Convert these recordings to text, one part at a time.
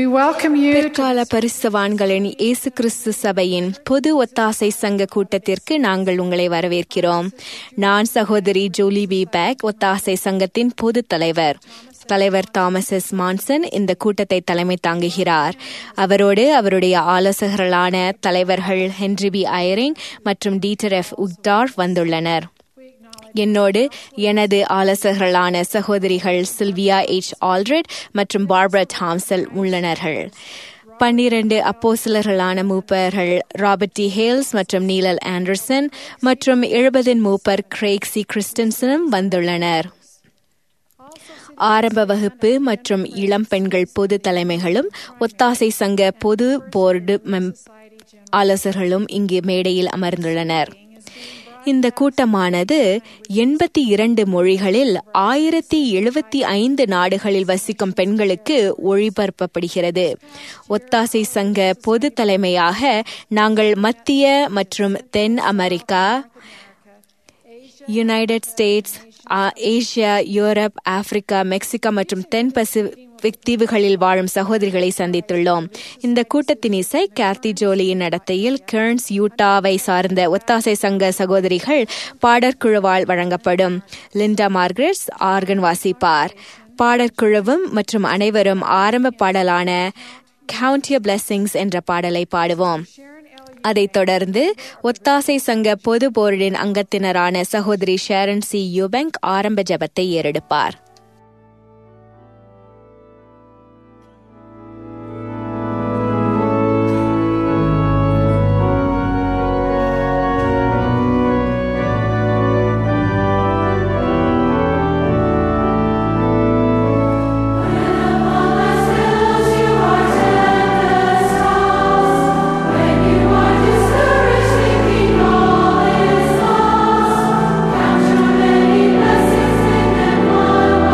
welcome you to பிற்கால பரிசுவான்களின் இயேசு கிறிஸ்து சபையின் பொது ஒத்தாசை சங்க கூட்டத்திற்கு நாங்கள் உங்களை வரவேற்கிறோம் நான் சகோதரி ஜூலி பி பேக் ஒத்தாசை சங்கத்தின் பொது தலைவர் தலைவர் தாமஸ் எஸ் மான்சன் இந்த கூட்டத்தை தலைமை தாங்குகிறார் அவரோடு அவருடைய ஆலோசகர்களான தலைவர்கள் ஹென்ரி பி ஐரிங் மற்றும் டீட்டர் எஃப் உக்டார் வந்துள்ளனர் என்னோடு எனது ஆலோசகர்களான சகோதரிகள் சில்வியா எச் ஆல்ரெட் மற்றும் பார்பரா தாம்சல் உள்ளனர்கள் பன்னிரண்டு அப்போசிலர்களான மூப்பர்கள் ராபர்ட் டி ஹேல்ஸ் மற்றும் நீலல் ஆண்டர்சன் மற்றும் எழுபதின் மூப்பர் கிரேக் சி கிறிஸ்டன்சனும் வந்துள்ளனர் ஆரம்ப வகுப்பு மற்றும் இளம் பெண்கள் பொது தலைமைகளும் ஒத்தாசை சங்க பொது போர்டு மெம் ஆலோசகர்களும் இங்கு மேடையில் அமர்ந்துள்ளனர் இந்த கூட்டமானது எண்பத்தி இரண்டு மொழிகளில் ஆயிரத்தி எழுபத்தி ஐந்து நாடுகளில் வசிக்கும் பெண்களுக்கு ஒளிபரப்பப்படுகிறது ஒத்தாசை சங்க பொது தலைமையாக நாங்கள் மத்திய மற்றும் தென் America United States Asia Europe Africa Mexico மற்றும் தென் பசிபிக் தீவுகளில் வாழும் சகோதரிகளை சந்தித்துள்ளோம் இந்த கூட்டத்தின் இசை கார்த்தி ஜோலியின் நடத்தையில் கேர்ன்ஸ் யூட்டாவை சார்ந்த ஒத்தாசை சங்க சகோதரிகள் பாடற்குழுவால் வழங்கப்படும் லிண்டா மார்க்ரெட்ஸ் ஆர்கன் வாசிப்பார் பாடற்குழுவும் மற்றும் அனைவரும் ஆரம்ப பாடலான கவுண்ட் யர் பிளெஸிங்ஸ் என்ற பாடலை பாடுவோம் அதைத் தொடர்ந்து ஒத்தாசை சங்க பொது போர்டின் அங்கத்தினரான சகோதரி ஷேரன் சி யூபெங்க் ஆரம்ப ஜபத்தை ஏறெடுப்பார் Count your many blessings in them one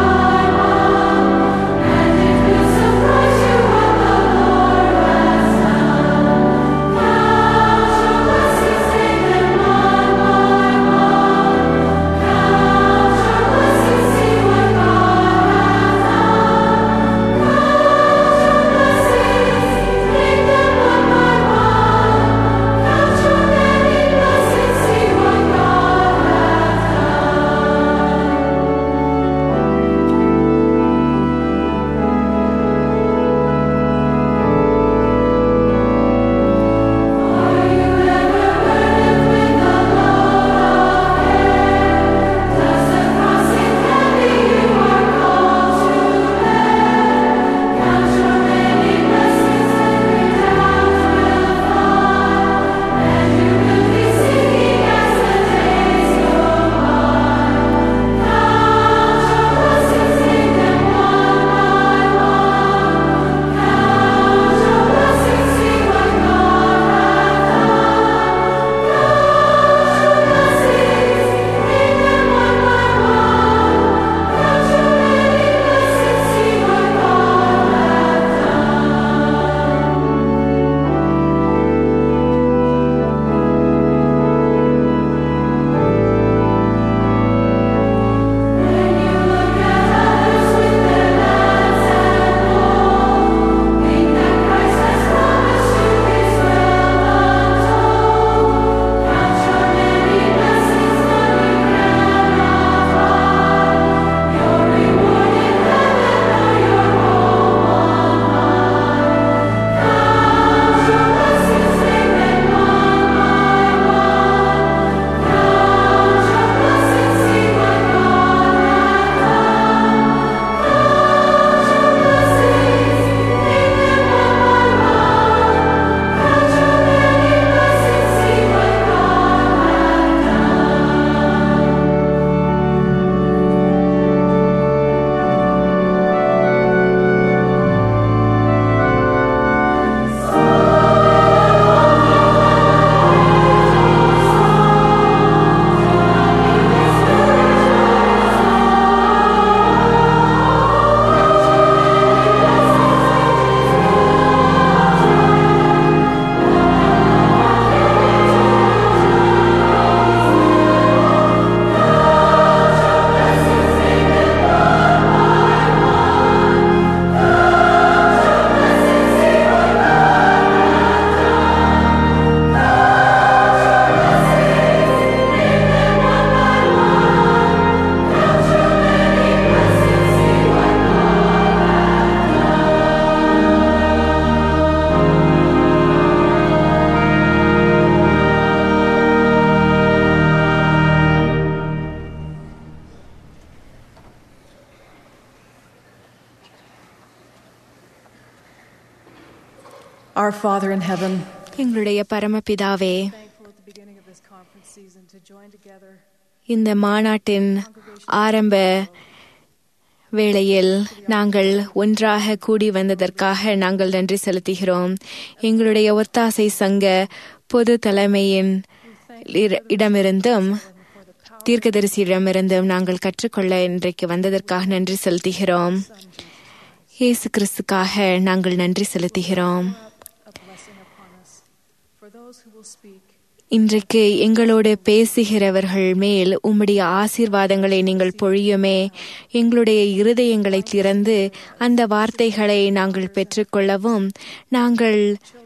Our Father in heaven, எங்களுடைய பரமபிதாவே thankful at the beginning of this conference season to join together இந்த மாநாட்டின் ஆரம்ப வேளையில் நாங்கள் ஒன்றாக கூடி வந்ததற்காக நாங்கள் நன்றி செலுத்துகிறோம் எங்களுடைய ஒத்தாசை சங்க பொது தலைமையின் இர- இடமிருந்தும் தீர்க்கதரிசியிடமிருந்தும் நாங்கள் கற்றுக்கொள்ள இன்றைக்கு வந்ததற்காக நன்றி செலுத்துகிறோம் இயேசு கிறிஸ்துக்காக நாங்கள் நன்றி செலுத்துகிறோம் a blessing upon us. For those who will speak, இன்றைக்கு எங்களோடு பேசுகிறவர்கள் மேல் உம்முடைய ஆசீர்வாதங்களை நீங்கள் பொழியுமே எங்களுடைய இருதயங்களை திறந்து அந்த வார்த்தைகளை நாங்கள் பெற்றுக்கொள்ளவும் நாங்கள்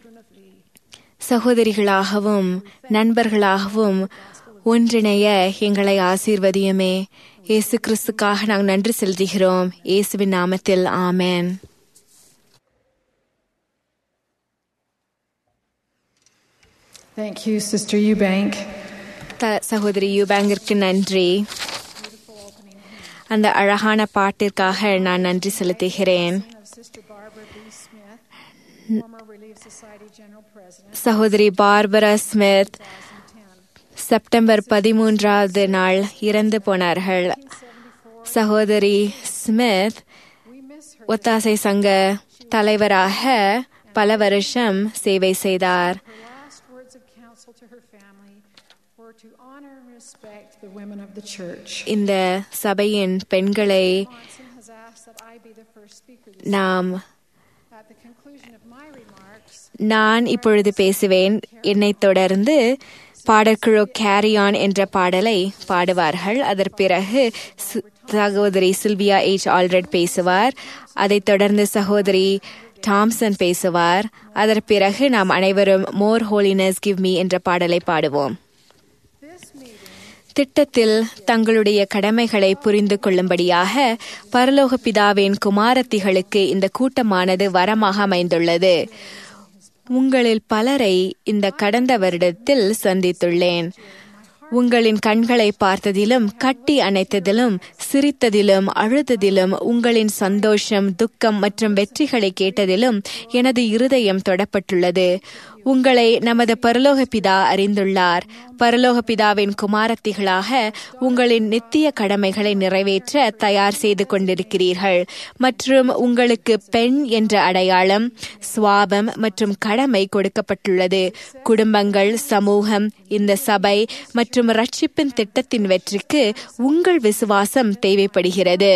சகோதரிகளாகவும் நண்பர்களாகவும் ஒன்றிணைய எங்களை ஆசீர்வதியுமே இயேசு கிறிஸ்துக்காக நாங்கள் நன்றி செலுத்துகிறோம் இயேசுவின் நாமத்தில் ஆமென் thank you, Sister Eubank. த- சகோதரி யூபேங்கிற்கு நன்றி அந்த அழகான பாட்டிற்காக நான் நன்றி செலுத்துகிறேன் Of Sister Barbara B. Smith, former Relief Society General President, சகோதரி பார்பரா ஸ்மித் 2010. செப்டம்பர் பதிமூன்றாவது நாள் இறந்து போனார்கள் சகோதரி ஸ்மித் We miss her. ஒத்தாசை சங்க தலைவராக பல வருஷம் சேவை செய்தார் Her last words of counsel to her family were to honor and respect the women of the church. இந்த சபையின் பெண்களை Monson has asked that I be the first speaker this நாம் At the conclusion of my remarks, நான் இப்பொழுது பேசுவேன் என்னைத் தொடர்ந்து பாடற்குழு carry on என்ற பாடலை பாடுவார்கள் அதற்கு பிறகு சு- சகோதரி சில்வியா எச் ஆல்ரெட் பேசுவார் அதைத் தொடர்ந்து சகோதரி டாம்சன் பேசுவார் அதற்கு பிறகு நாம் அனைவரும் மோர் ஹோலினஸ் கிவ் மீ என்ற பாடலை பாடுவோம் this meeting திட்டத்தில் தங்களுடைய கடமைகளை புரிந்து கொள்ளும்படியாக பரலோக பிதாவின் குமாரத்திகளுக்கு இந்த கூட்டமானது வரமாக அமைந்துள்ளது உங்களில் பலரை இந்த கடந்த வருடத்தில் சந்தித்துள்ளேன் உங்களின் கண்களை பார்த்ததிலும் கட்டி அணைத்ததிலும் சிரித்ததிலும் அழுததிலும் உங்களின் சந்தோஷம் துக்கம் மற்றும் வெற்றிகளை கேட்டதிலும் எனது இருதயம் தொடப்பட்டுள்ளது உங்களை நமது பரலோக பிதா அறிந்துள்ளார் பரலோக பிதாவின் குமாரத்திகளாக உங்களின் நித்திய கடமைகளை நிறைவேற்ற தயார் செய்து கொண்டிருக்கிறீர்கள் மற்றும் உங்களுக்கு பெண் என்ற அடையாளம் சுவாபம் மற்றும் கடமை கொடுக்கப்பட்டுள்ளது குடும்பங்கள் சமூகம் இந்த சபை மற்றும் ரட்சிப்பின் திட்டத்தின் வெற்றிக்கு உங்கள் விசுவாசம் தேவைப்படுகிறது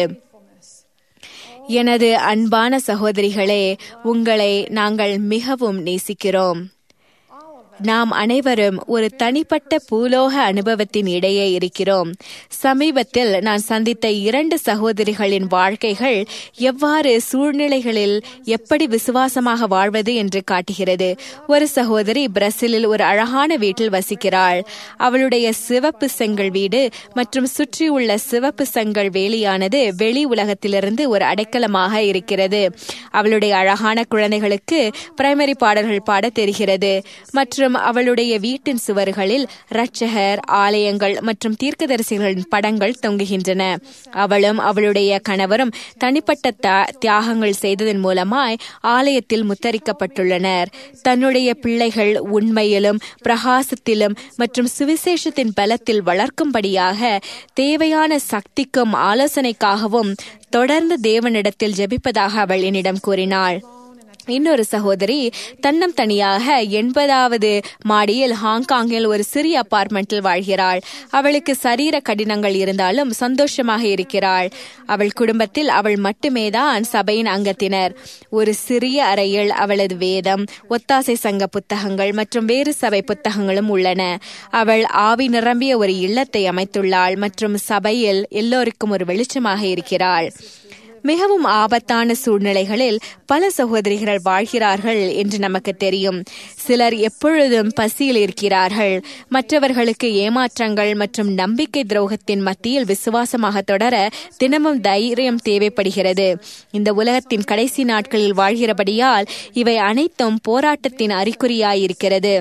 எனது அன்பான சகோதரிகளே உங்களை நாங்கள் மிகவும் நேசிக்கிறோம் நாம் அனைவரும் ஒரு தனிப்பட்ட பூலோக அனுபவத்தின் இடையே இருக்கிறோம் சமீபத்தில் நான் சந்தித்த இரண்டு சகோதரிகளின் வாழ்க்கைகள் எவ்வாறு சூழ்நிலைகளில் எப்படி விசுவாசமாக வாழ்வது என்று காட்டுகிறது ஒரு சகோதரி பிரேசிலில் ஒரு அழகான வீட்டில் வசிக்கிறாள் அவளுடைய சிவப்பு செங்கல் வீடு மற்றும் சுற்றியுள்ள சிவப்பு செங்கல் வேலியானது வெளி உலகத்திலிருந்து ஒரு அடைக்கலமாக இருக்கிறது அவளுடைய அழகான குழந்தைகளுக்கு பிரைமரி பாடல்கள் பாட தெரிகிறது மற்றும் அவளுடைய வீட்டின் சுவர்களில் இரட்சகர் ஆலயங்கள் மற்றும் தீர்க்கதரிசிகளின் படங்கள் தொங்குகின்றன அவளும் அவளுடைய கணவரும் தனிப்பட்ட த- தியாகங்கள் செய்ததன் மூலமாய் ஆலயத்தில் முத்தரிக்கப்பட்டுள்ளனர் தன்னுடைய பிள்ளைகள் உண்மையிலும் பிரகாசத்திலும் மற்றும் சுவிசேஷத்தின் பலத்தில் வளர்க்கும்படியாக தேவையான சக்திக்கும் ஆலோசனைக்காகவும் தொடர்ந்து தேவனிடத்தில் ஜெபிப்பதாக அவள் என்னிடம் கூறினாள் இன்னொரு சகோதரி தன்னம் தனியாக எண்பதாவது மாடியில் ஹாங்காங்கில் ஒரு சிறிய அபார்ட்மெண்டில் வாழ்கிறாள் அவளுக்கு சரீர கடினங்கள் இருந்தாலும் சந்தோஷமாக இருக்கிறாள் அவள் குடும்பத்தில் அவள் மட்டுமே தான் சபையின் அங்கத்தினர் ஒரு சிறிய அறையில் அவளது வேதம் ஒத்தாசை சங்க புத்தகங்கள் மற்றும் வேறு சபை புத்தகங்களும் உள்ளன அவள் ஆவி நிரம்பிய ஒரு இல்லத்தை அமைத்துள்ளாள் மற்றும் சபையில் எல்லோருக்கும் ஒரு வெளிச்சமாக இருக்கிறாள் மிகவும் ஆபத்தான சூழ்நிலைகளில் பல சகோதரிகள் வாழ்கிறார்கள் என்று நமக்கு தெரியும் சிலர் எப்பொழுதும் பசியில் இருக்கிறார்கள் மற்றவர்களுக்கு ஏமாற்றங்கள் மற்றும் நம்பிக்கை துரோகத்தின் மத்தியில் விசுவாசமாக தொடர தினமும் தைரியம் தேவைப்படுகிறது இந்த உலகத்தின் கடைசி நாட்களில் வாழ்கிறபடியால் இவை அனைத்தும் போராட்டத்தின் அறிகுறியாயிருக்கிறது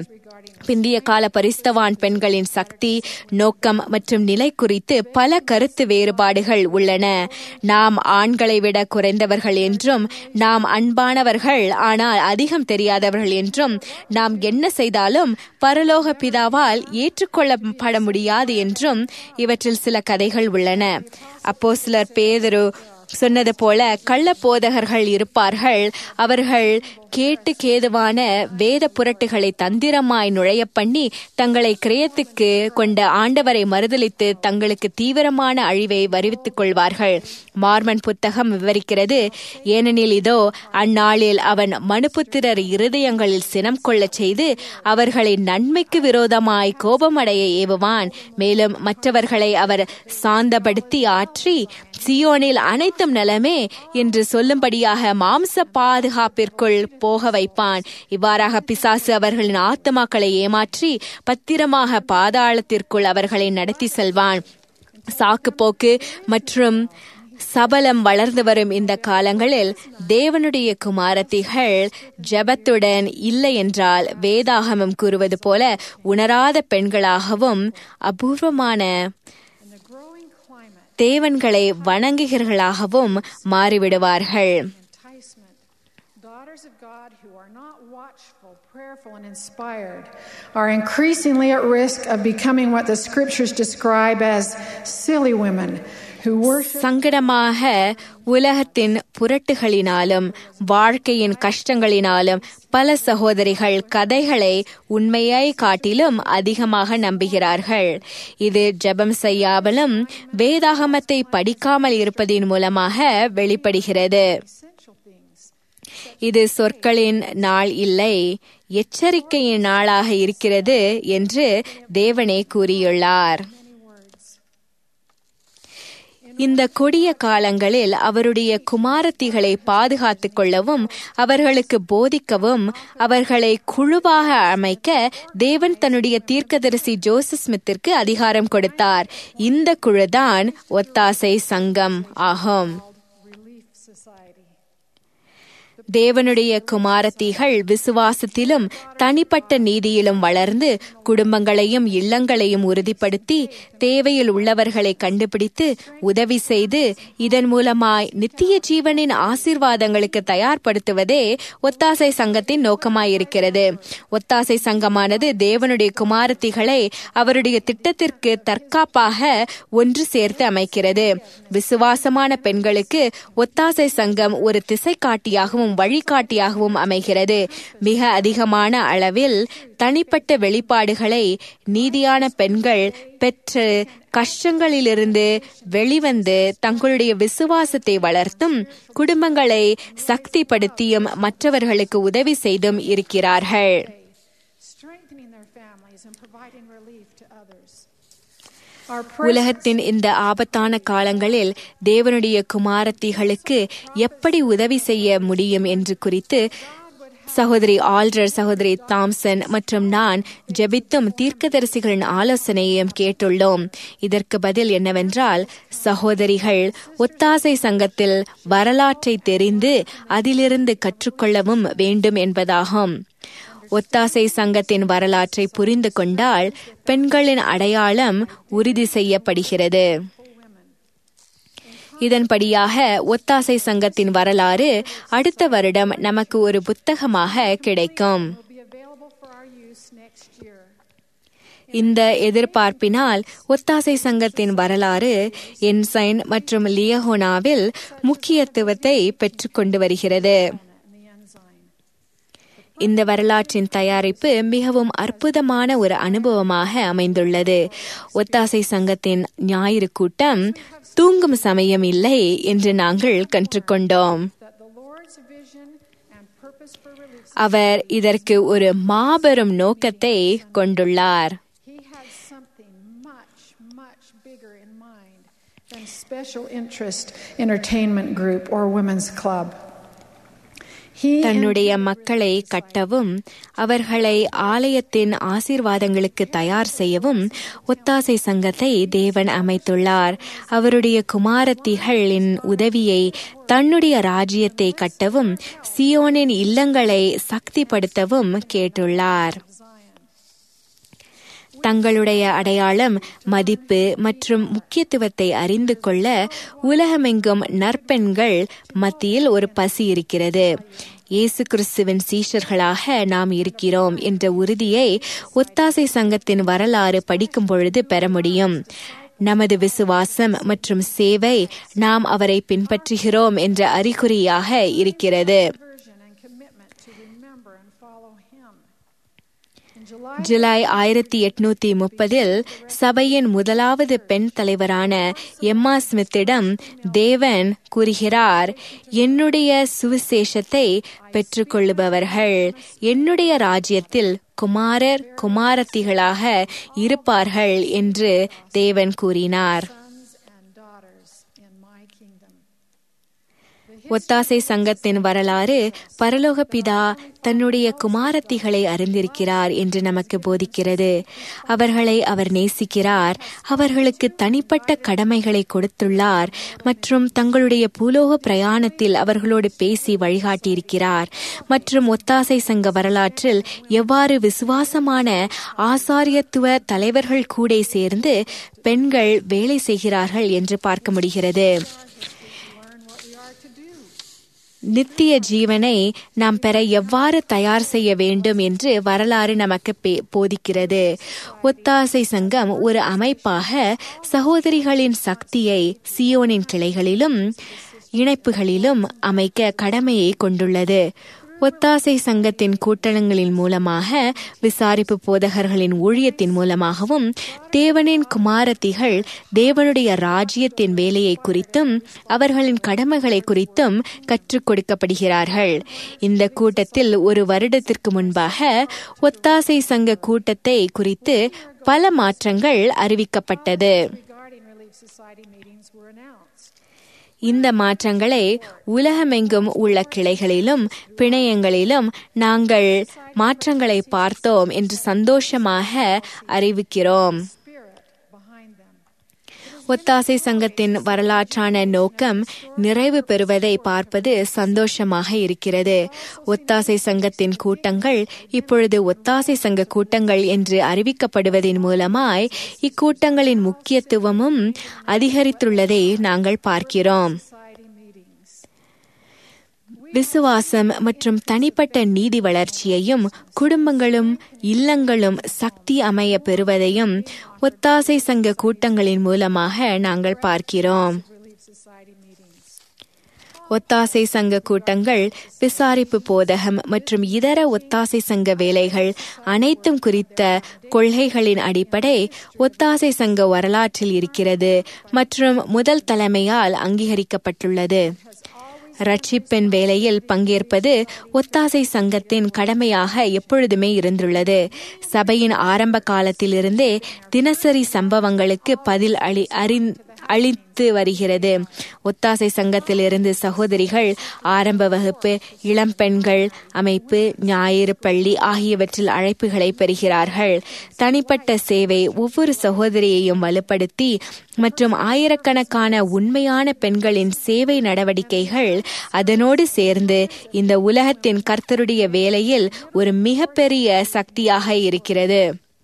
பிந்திய கால பரிஸ்தவான் பெண்களின் சக்தி நோக்கம் மற்றும் நிலை குறித்து பல கருத்து வேறுபாடுகள் உள்ளன நாம் ஆண்களை விட குறைந்தவர்கள் என்றும் நாம் அன்பானவர்கள் ஆனால் அதிகம் தெரியாதவர்கள் என்றும் நாம் என்ன செய்தாலும் பரலோக பிதாவால் ஏற்றுக்கொள்ளப்பட முடியாது என்றும் இவற்றில் சில கதைகள் உள்ளன அப்போ சிலர் பேதரு சொன்னது போல கள்ள போதகர்கள் இருப்பார்கள் அவர்கள் கேட்டு கேதுவான வேத புரட்டுகளை தந்திரமாய் நுழைய பண்ணி தங்களை கிரயத்துக்கு கொண்ட ஆண்டவரை மறுதளித்து தங்களுக்கு தீவிரமான அழிவை வருவித்துக் கொள்வார்கள் மார்மன் புத்தகம் விவரிக்கிறது ஏனெனில் இதோ அந்நாளில் அவன் மனுபுத்திரர் இருதயங்களில் சினம் கொள்ளச் செய்து அவர்களை நன்மைக்கு விரோதமாய் கோபமடைய ஏவுவான் மேலும் மற்றவர்களை அவர் சாந்தப்படுத்தி ஆற்றி சியோனில் அனைத்தும் நலமே என்று சொல்லும்படியாக மாம்ச பாதுகாப்பிற்குள் போக வைப்பான் இவ்வாறாக பிசாசு அவர்களின் ஆத்மாக்களை ஏமாற்றி பத்திரமாக பாதாளத்திற்குள் அவர்களை நடத்தி செல்வான் சாக்கு போக்கு மற்றும் சபலம் வளர்ந்து வரும் இந்த காலங்களில் தேவனுடைய குமாரத்திகள் ஜபத்துடன் இல்லை என்றால் வேதாகமம் கூறுவது போல உணராத பெண்களாகவும் அபூர்வமான தேவன்களை வணங்குகிறர்களாகவும் மாறிவிடுவார்கள் enticement. Daughters of God who are not watchful, prayerful, and inspired are increasingly at risk of becoming what the scriptures describe as silly women who worship. சங்கடமாக உலகத்தின் புரட்டுகளினாலும் வாழ்க்கையின் கஷ்டங்களினாலும் பல சகோதரிகள் கதைகளை உண்மையை காட்டிலும் அதிகமாக நம்புகிறார்கள் இது ஜெபம் செய்யாமலும் வேதாகமத்தை படிக்காமல் இருப்பதின் மூலமாக வெளிப்படுகிறது essential things. இது சொற்களின் நாள் இல்லை எச்சரிக்கையின் நாளாக இருக்கிறது என்று தேவனே கூறியுள்ளார் இந்த கொடிய காலங்களில் அவருடைய குமாரத்திகளை பாதுகாத்துக் கொள்ளவும் அவர்களுக்கு போதிக்கவும் அவர்களை குழுவாக அமைக்க தேவன் தன்னுடைய தீர்க்கதரிசி ஜோசப் ஸ்மித்திற்கு அதிகாரம் கொடுத்தார் இந்த குழுதான் ஒத்தாசை சங்கம் ஆகும் Relief Society. தேவனுடைய குமாரத்திகள் விசுவாசத்திலும் தனிப்பட்ட நீதியிலும் வளர்ந்து குடும்பங்களையும் இல்லங்களையும் உறுதிப்படுத்தி தேவையில் உள்ளவர்களை கண்டுபிடித்து உதவி செய்து இதன் மூலமாய் நித்திய ஜீவனின் ஆசீர்வாதங்களுக்கு தயார்படுத்துவதே ஒத்தாசை சங்கத்தின் நோக்கமாயிருக்கிறது ஒத்தாசை சங்கமானது தேவனுடைய குமாரத்திகளை அவருடைய திட்டத்திற்கு தற்காப்பாக ஒன்று சேர்த்து அமைக்கிறது விசுவாசமான பெண்களுக்கு ஒத்தாசை சங்கம் ஒரு திசை காட்டியாகவும் வழிகாட்டியாகவும் அமைகிறது மிக அதிகமான அளவில் தனிப்பட்ட வெளிப்பாடுகளை நீதியான பெண்கள் பெற்று கஷ்டங்களிலிருந்து வெளிவந்து தங்களுடைய விசுவாசத்தை வளர்த்தும் குடும்பங்களை சக்திப்படுத்தியும் மற்றவர்களுக்கு உதவி செய்தும் இருக்கிறார்கள் Strengthening their families and providing relief to others. Our presence உலகத்தின் இந்த ஆபத்தான காலங்களில் தேவனுடைய குமாரத்திகளுக்கு எப்படி உதவி செய்ய முடியும் என்று குறித்து சகோதரி ஆல்டர் சகோதரி தாம்சன் மற்றும் நான் ஜெபித்தும் தீர்க்கதரிசிகளின் ஆலோசனையையும் கேட்டுள்ளோம் இதற்கு பதில் என்னவென்றால் சகோதரிகள் ஒத்தாசை சங்கத்தில் வரலாற்றை தெரிந்து அதிலிருந்து கற்றுக்கொள்ளவும் வேண்டும் என்பதாகும் ஒத்தாசை சங்கத்தின் வரலாற்றை புரிந்து கொண்டால் பெண்களின் அடையாளம் உறுதி செய்யப்படுகிறது இதன்படியாக ஒத்தாசை சங்கத்தின் வரலாறு அடுத்த வருடம் நமக்கு ஒரு புத்தகமாக கிடைக்கும் will be available for our use next year. இந்த எதிர்பார்ப்பினால் ஒத்தாசை சங்கத்தின் வரலாறு என்சைன் மற்றும் லியஹோனாவில் முக்கியத்துவத்தை பெற்றுக்கொண்டு வருகிறது And the enzyme. இந்த வரலாற்றின் தயாரிப்பு மிகவும் அற்புதமான ஒரு அனுபவமாக அமைந்துள்ளது ஒத்தாசை சங்கத்தின் ஞாயிறு கூட்டம் தூங்கும் சமயம் இல்லை என்று நாங்கள் கற்றுக்கொண்டோம் That the Lord's vision and purpose for relief. அவர் இதற்கு ஒரு மாபெரும் நோக்கத்தை கொண்டுள்ளார் He had something much, much bigger in mind than special interest entertainment group or women's club. He தன்னுடைய மக்களை கட்டவும் அவர்களை ஆலயத்தின் ஆசீர்வாதங்களுக்கு தயார் செய்யவும் ஒத்தாசை சங்கத்தை தேவன் அமைத்துள்ளார் அவருடைய குமாரத்திகளின் உதவியை தன்னுடைய ராஜ்யத்தை கட்டவும் சியோனின் இல்லங்களை சக்திப்படுத்தவும் கேட்டுள்ளார் Zion. தங்களுடைய அடையாளம் மதிப்பு மற்றும் முக்கியத்துவத்தை அறிந்து கொள்ள உலகமெங்கும் நற்பெண்கள் மத்தியில் ஒரு பசி இருக்கிறது இயேசு கிறிஸ்துவின் சீஷர்களாக நாம் இருக்கிறோம் என்ற உறுதியை ஒத்தாசை சங்கத்தின் வரலாறு படிக்கும் பொழுது பெற முடியும் நமது விசுவாசம் மற்றும் சேவை நாம் அவரை பின்பற்றுகிறோம் என்ற அறிகுறியாக இருக்கிறது Version and commitment to remember and follow Him. In July, July ஆயிரத்தி எட்நூத்தி முப்பதில் சபையின் முதலாவது பெண் தலைவரான எம்மா ஸ்மித்திடம் தேவன் கூறுகிறார் என்னுடைய சுவிசேஷத்தை பெற்றுக்கொள்ளுபவர்கள் என்னுடைய ராஜ்யத்தில் குமாரர் குமாரத்திகளாக இருப்பார்கள் என்று தேவன் கூறினார் sons and daughters in my kingdom. ஒத்தாசை சங்கத்தின் வரலாறு பரலோக பிதா தன்னுடைய குமாரத்திகளை அறிந்திருக்கிறார் என்று நமக்கு போதிக்கிறது அவர்களை அவர் நேசிக்கிறார் அவர்களுக்கு தனிப்பட்ட கடமைகளை கொடுத்துள்ளார் மற்றும் தங்களுடைய பூலோக பிரயாணத்தில் அவர்களோடு பேசி வழிகாட்டியிருக்கிறார் மற்றும் ஒத்தாசை சங்க வரலாற்றில் எவ்வாறு விசுவாசமான ஆசாரியத்துவ தலைவர்கள் கூட சேர்ந்து பெண்கள் வேலை செய்கிறார்கள் என்று பார்க்க முடிகிறது Learn what we are to do. நித்திய ஜீவனை நாம் பெற எவ்வாறு தயார் செய்ய வேண்டும் என்று வரலாறு நமக்கு பே- போதிக்கிறது ஒத்தாசை சங்கம் ஒரு அமைப்பாக சகோதரிகளின் சக்தியை சியோனின் கிளைகளிலும் இணைப்புகளிலும் அமைக்க கடமையை கொண்டுள்ளது ஒத்தாசை சங்கத்தின் கூட்டணங்களின் மூலமாக விசாரிப்பு போதகர்களின் ஊழியத்தின் மூலமாகவும் தேவனின் குமாரத்திகள் தேவனுடைய ராஜ்யத்தின் வேலையை குறித்தும் அவர்களின் கடமைகளை குறித்தும் கற்றுக் கொடுக்கப்படுகிறார்கள் இந்த கூட்டத்தில் ஒரு வருடத்திற்கு முன்பாக ஒத்தாசை சங்க கூட்டத்தை குறித்து பல மாற்றங்கள் அறிவிக்கப்பட்டது Regarding Relief Society meetings were announced. இந்த மாற்றங்களை உலகமெங்கும் உள்ள கிளைகளிலும் பிணையங்களிலும் நாங்கள் மாற்றங்களை பார்த்தோம் என்று சந்தோஷமாக அறிவிக்கிறோம் Spirit behind them. ஒத்தாசை சங்கத்தின் வரலாற்றான நோக்கம் நிறைவு பெறுவதை பார்ப்பது சந்தோஷமாக இருக்கிறது ஒத்தாசை சங்கத்தின் கூட்டங்கள் இப்பொழுது ஒத்தாசை சங்க கூட்டங்கள் என்று அறிவிக்கப்படுவதன் மூலமாய் இக்கூட்டங்களின் முக்கியத்துவமும் அதிகரித்துள்ளதை நாங்கள் பார்க்கிறோம் Society meetings. விசுவாசம் மற்றும் தனிப்பட்ட நீதி வளர்ச்சியையும் குடும்பங்களும் இல்லங்களும் சக்தி அமைய பெறுவதையும் ஒத்தாசை சங்க கூட்டங்களின் மூலமாக நாங்கள் பார்க்கிறோம் Relief Society meetings. ஒத்தாசை சங்க கூட்டங்கள் விசாரிப்பு போதகம் மற்றும் இதர ஒத்தாசை சங்க வேலைகள் அனைத்தும் குறித்த கொள்கைகளின் அடிப்படை ஒத்தாசை சங்க வரலாற்றில் இருக்கிறது மற்றும் முதல் தலைமையால் அங்கீகரிக்கப்பட்டுள்ளது ரட்சிப்பின் வேலையில் பங்கேற்பது ஒத்தாசை சங்கத்தின் கடமையாக எப்பொழுதுமே இருந்துள்ளது சபையின் ஆரம்ப காலத்திலிருந்தே தினசரி சம்பவங்களுக்கு பதில் அளி அறிந் அளித்து வருகிறது ஒத்தாசை சங்கத்திலிருந்து சகோதரிகள் ஆரம்ப வகுப்பு இளம் பெண்கள் அமைப்பு ஞாயிறு பள்ளி ஆகியவற்றில் அழைப்புகளை பெறுகிறார்கள் தனிப்பட்ட சேவை ஒவ்வொரு சகோதரியையும் வலுப்படுத்தி மற்றும் ஆயிரக்கணக்கான உண்மையான பெண்களின் சேவை நடவடிக்கைகள் அதனோடு சேர்ந்து இந்த உலகத்தின் கர்த்தருடைய வேலையில் ஒரு மிகப்பெரிய சக்தியாக இருக்கிறது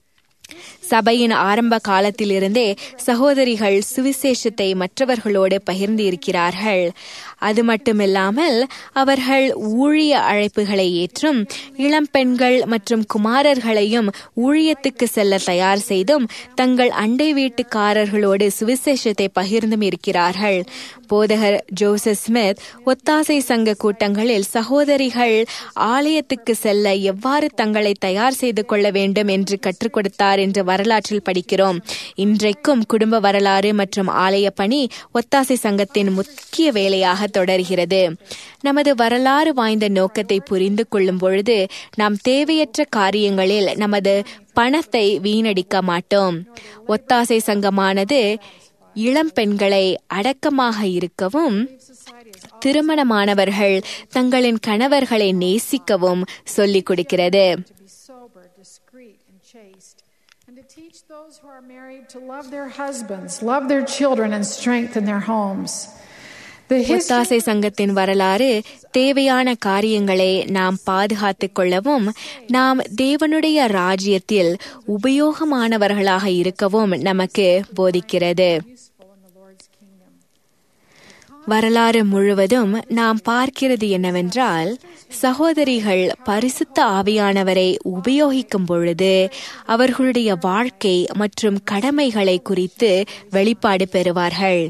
சபையின் ஆரம்ப காலத்திலிருந்தே சகோதரிகள் சுவிசேஷத்தை மற்றவர்களோடு பகிர்ந்து இருக்கிறார்கள் அது மட்டுமில்லாமல் அவர்கள் ஊழிய அழைப்புகளை ஏற்றும் இளம் பெண்கள் மற்றும் குமாரர்களையும் ஊழியத்துக்கு செல்ல தயார் செய்தும் தங்கள் அண்டை வீட்டுக்காரர்களோடு சுவிசேஷத்தை பகிர்ந்தும் இருக்கிறார்கள் போதகர் ஜோசப் ஸ்மித் ஒத்தாசை சங்க கூட்டங்களில் சகோதரிகள் ஆலயத்துக்கு செல்ல எவ்வாறு தங்களை தயார் செய்து கொள்ள வேண்டும் என்று கற்றுக் கொடுத்தார் என்று வரலாற்றில் படிக்கிறோம் இன்றைக்கும் குடும்ப வரலாறு மற்றும் ஆலய பணி ஒத்தாசை சங்கத்தின் முக்கிய வேலையாக தொடர்கிறது நமது வரலாறு வாய்ந்த நோக்கத்தை புரிந்து கொள்ளும் பொழுது நாம் தேவையற்ற காரியங்களில் நமது பணத்தை வீணடிக்க மாட்டோம் ஒத்தாசை சங்கமானது இளம் பெண்களை அடக்கமாக இருக்கவும் திருமணமானவர்கள் தங்களின் கணவர்களை நேசிக்கவும் சொல்லிக் கொடுக்கிறது to be sober, discreet, and chaste, and to teach those who are married to love their husbands, love their children, and strengthen their homes. The history ஒத்தாசை சங்கத்தின் வரலாறு தேவையான காரியங்களை நாம் பாதுகாத்துக் கொள்ளவும் நாம் தேவனுடைய ராஜ்யத்தில் உபயோகமானவர்களாக இருக்கவும் நமக்கு போதிக்கிறது useful in the Lord's kingdom. வரலாறு முழுவதும் நாம் பார்க்கிறது என்னவென்றால் சகோதரிகள் பரிசுத்த ஆவியானவரை உபயோகிக்கும் பொழுது அவர்களுடைய வாழ்க்கை மற்றும் கடமைகளை குறித்து வெளிப்பாடு பெறுவார்கள்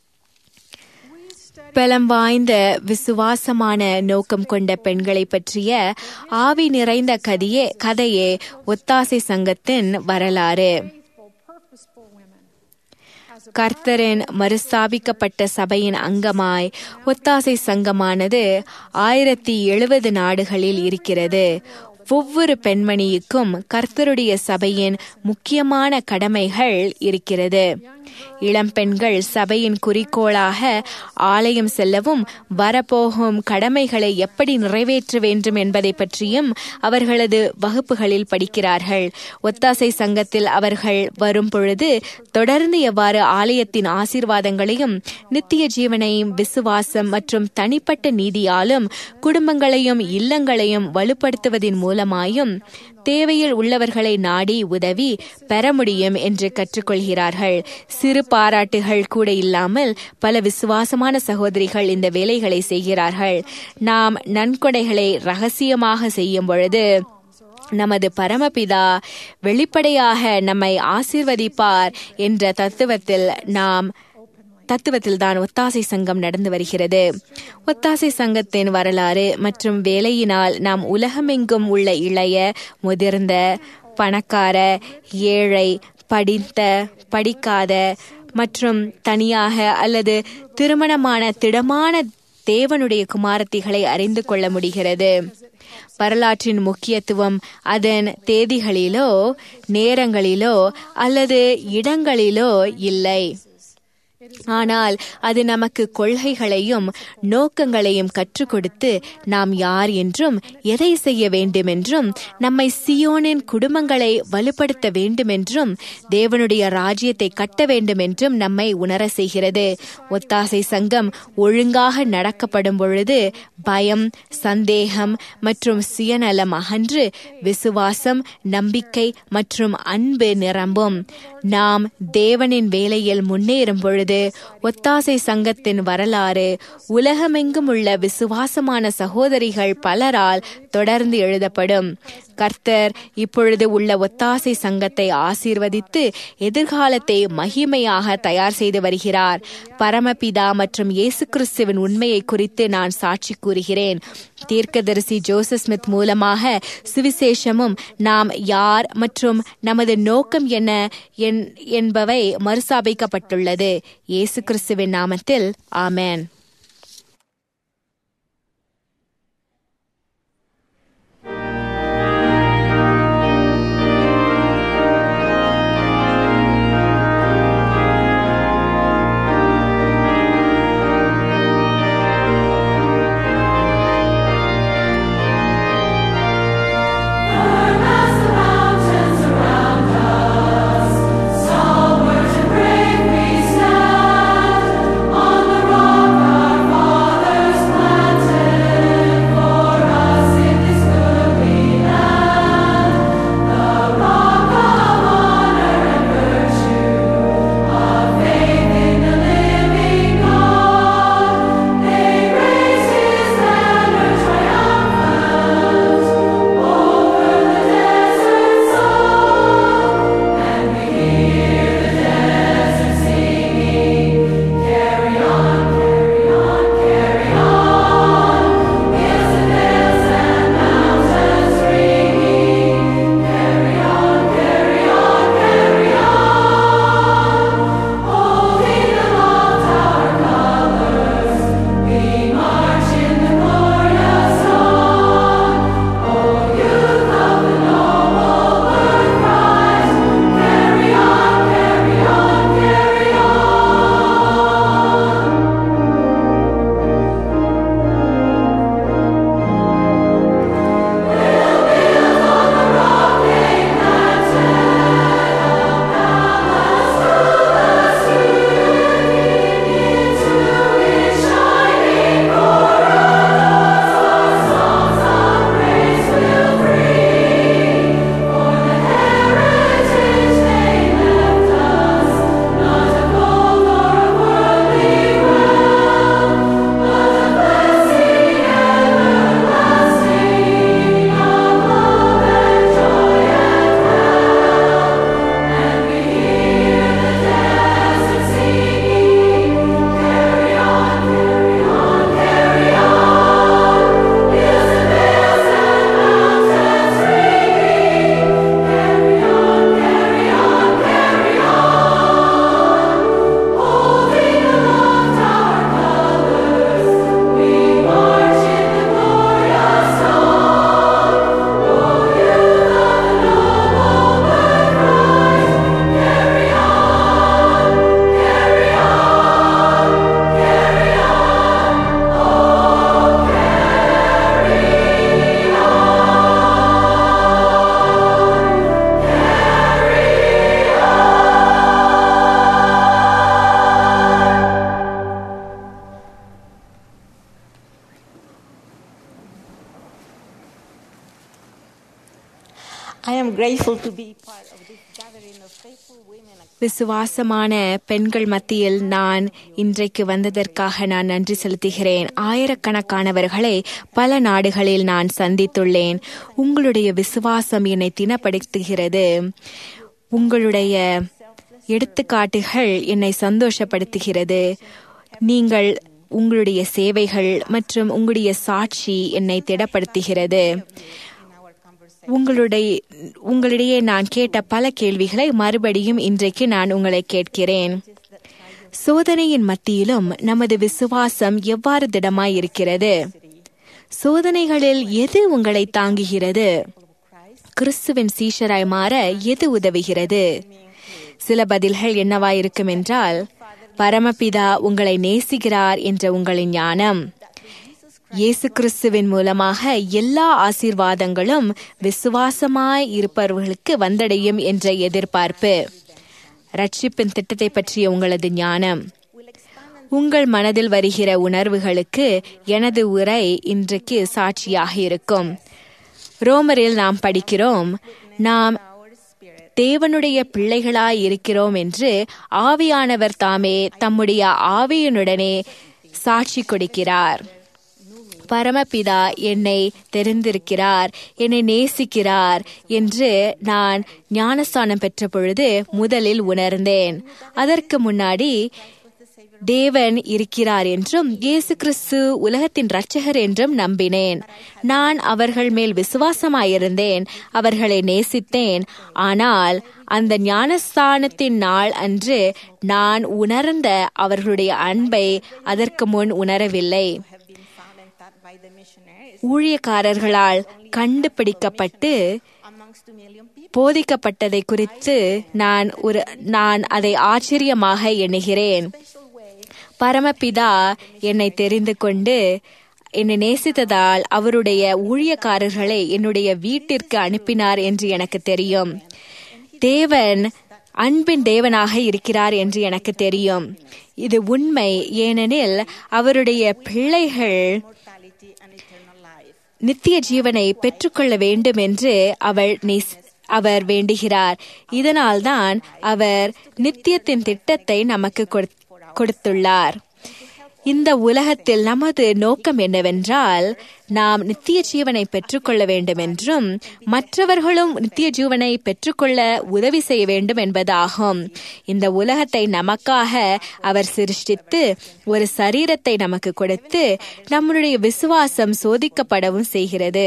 பலம் வாய்ந்த விசுவாசமான நோக்கம் கொண்ட பெண்களை பற்றிய ஆவி நிறைந்த கதையே கதையே ஒத்தாசை சங்கத்தின் வரலாறு Faithful, purposeful women. As a கர்த்தரின் மறுஸ்தாபிக்கப்பட்ட சபையின் அங்கமாய் ஒத்தாசை சங்கமானது ஆயிரத்தி எழுபது நாடுகளில் இருக்கிறது ஒவ்வொரு பெண்மணிக்கும் கர்த்தருடைய சபையின் முக்கியமான கடமைகள் இருக்கிறது இளம் பெண்கள் சபையின் குறிக்கோளாக ஆலயம் செல்லவும் வரப்போகும் கடமைகளை எப்படி நிறைவேற்ற வேண்டும் என்பதை பற்றியும் அவர்களது வகுப்புகளில் படிக்கிறார்கள் ஒத்தாசை சங்கத்தில் அவர்கள் வரும் பொழுது தொடர்ந்து எவ்வாறு ஆலயத்தின் ஆசீர்வாதங்களையும் நித்திய ஜீவனையும் விசுவாசம் மற்றும் தனிப்பட்ட நீதியாலும் குடும்பங்களையும் இல்லங்களையும் வலுப்படுத்துவதன் மூலமாயும் தேவையில் உள்ளவர்களை நாடி உதவி பெற முடியும் என்று கற்றுக்கொள்கிறார்கள் சிறு பாராட்டுகள் கூட இல்லாமல் பல விசுவாசமான சகோதரிகள் இந்த வேலைகளை செய்கிறார்கள் நாம் நன்கொடைகளை ரகசியமாக செய்யும் பொழுது நமது பரமபிதா வெளிப்படையாக நம்மை ஆசீர்வதிப்பார் என்ற தத்துவத்தில் நாம் தத்துவத்தில் தான் ஒத்தாசை சங்கம் நடந்து வருகிறது ஒத்தாசை சங்கத்தின் வரலாறு மற்றும் வேலையினால் நாம் உலகமெங்கும் உள்ள இளைய முதிர்ந்த பணக்கார ஏழை படித்த படிக்காத மற்றும் தனியாக அல்லது திருமணமான திடமான தேவனுடைய குமாரத்திகளை அறிந்து கொள்ள முடிகிறது வரலாற்றின் முக்கியத்துவம் அதன் தேதிகளிலோ நேரங்களிலோ அல்லது இடங்களிலோ இல்லை ஆனால் அது நமக்கு கொள்கைகளையும் நோக்கங்களையும் கற்றுக் கொடுத்து நாம் யார் என்றும் எதை செய்ய வேண்டும் என்றும் நம்மை சியோனின் குடும்பங்களை வலுப்படுத்த வேண்டும் என்றும் தேவனுடைய ராஜ்யத்தை கட்ட வேண்டும் என்றும் நம்மை உணர செய்கிறது ஒத்தாசை சங்கம் ஒழுங்காக நடக்கப்படும் பொழுது பயம் சந்தேகம் மற்றும் சுயநலம் அகன்று விசுவாசம் நம்பிக்கை மற்றும் அன்பு நிரம்பும் நாம் தேவனின் வேலையில் முன்னேறும் பொழுது ஒத்தாசை சங்கத்தின் வரலாறு உலகமெங்கும் உள்ள விசுவாசமான சகோதரிகள் பலரால் தொடர்ந்து எழுதப்படும் கர்த்தர் இப்பொழுது உள்ள ஒத்தாசை சங்கத்தை ஆசீர்வதித்து எதிர்காலத்தை மகிமையாக தயார் செய்து வருகிறார் பரமபிதா மற்றும் இயேசு கிறிஸ்துவின் உண்மையை குறித்து நான் சாட்சி கூறுகிறேன் தீர்க்கதரிசி ஜோசப் ஸ்மித் மூலமாக சுவிசேஷமும் நாம் யார் மற்றும் நமது நோக்கம் என்ன என்- என்பவை மறுசாபிக்கப்பட்டுள்ளது இயேசு கிறிஸ்துவின் நாமத்தில் ஆமென் Stalwart and brave we stand on the rock grateful to be part of this gathering of faithful women. விசுவாசமான பெண்கள் மத்தியில் நான் இன்றைக்கு வந்ததற்காக நான் நன்றி செலுத்துகிறேன் ஆயிரக்கணக்கானவர்களை பல நாடுகளில் நான் சந்தித்துள்ளேன் உங்களுடைய விசுவாசம் என்னை தினப்படுத்துகிறது உங்களுடைய எடுத்துக்காட்டுகள் என்னை சந்தோஷப்படுத்துகிறது நீங்கள் உங்களுடைய சேவைகள் மற்றும் உங்களுடைய சாட்சி என்னை திடப்படுத்துகிறது உங்களுடைய உங்களிடையே நான் கேட்ட பல கேள்விகளை மறுபடியும் இன்றைக்கு நான் உங்களை கேட்கிறேன் சோதனையின் மத்தியிலும் நமது விசுவாசம் எவ்வாறு திடமாய் இருக்கிறது சோதனைகளில் எது உங்களை தாங்குகிறது கிறிஸ்துவின் சீஷராய் மாற எது உதவுகிறது சில பதில்கள் என்னவாய் இருக்கும் என்றால் பரமபிதா உங்களை நேசிக்கிறார் என்ற உங்களின் ஞானம் இயேசு கிறிஸ்துவின் மூலமாக எல்லா ஆசீர்வாதங்களும் விசுவாசமாய் இருப்பவர்களுக்கு வந்தடையும் என்ற எதிர்பார்ப்பு ரட்சிப்பின் திட்டத்தை பற்றிய உங்களது ஞானம் உங்கள் மனதில் வருகிற உணர்வுகளுக்கு எனது உரை இன்றைக்கு சாட்சியாக இருக்கும் ரோமரில் நாம் படிக்கிறோம் நாம் தேவனுடைய பிள்ளைகளாய் இருக்கிறோம் என்று ஆவியானவர் தாமே தம்முடைய ஆவியனுடனே சாட்சி கொடுக்கிறார் பரமபிதா என்னை தெரிந்திருக்கிறார் என்னை நேசிக்கிறார் என்று நான் ஞானஸ்தானம் பெற்ற பொழுது முதலில் உணர்ந்தேன் அதற்கு முன்னாடி தேவன் இருக்கிறார் என்றும் இயேசு கிறிஸ்து உலகத்தின் இரட்சகர் என்றும் நம்பினேன் நான் அவர்கள் மேல் விசுவாசமாயிருந்தேன் அவர்களை நேசித்தேன் ஆனால் அந்த ஞானஸ்தானத்தின் நாள் அன்று நான் உணர்ந்த அவர்களுடைய அன்பை அதற்கு முன் உணரவில்லை ஊழியக்காரர்களால் கண்டுபிடிக்கப்பட்டு போதிக்கப்பட்டதை குறித்து நான் ஒரு நான் அதை ஆச்சரியமாக எண்ணுகிறேன் பரமபிதா என்னை தெரிந்து கொண்டு என்னை நேசித்ததால் அவருடைய ஊழியக்காரர்களை என்னுடைய வீட்டிற்கு அனுப்பினார் என்று எனக்கு தெரியும் தேவன் அன்பின் தேவனாக இருக்கிறார் என்று எனக்கு தெரியும் இது உண்மை ஏனெனில் அவருடைய பிள்ளைகள் நித்திய ஜீவனை பெற்றுக்கொள்ள வேண்டும் என்று அவள் அவர் வேண்டுகிறார் இதனால்தான் அவர் நித்தியத்தின் திட்டத்தை நமக்கு கொடுத்துள்ளார் இந்த உலகத்தில் நமது நோக்கம் என்னவென்றால் நாம் நித்திய ஜீவனை பெற்றுக்கொள்ள வேண்டும் என்றும் மற்றவர்களும் நித்திய ஜீவனை பெற்றுக்கொள்ள உதவி செய்ய வேண்டும் என்பதாகும் இந்த உலகத்தை நமக்காக அவர் சிருஷ்டித்து ஒரு சரீரத்தை நமக்கு கொடுத்து நம்முடைய விசுவாசம் சோதிக்கப்படவும் செய்கிறது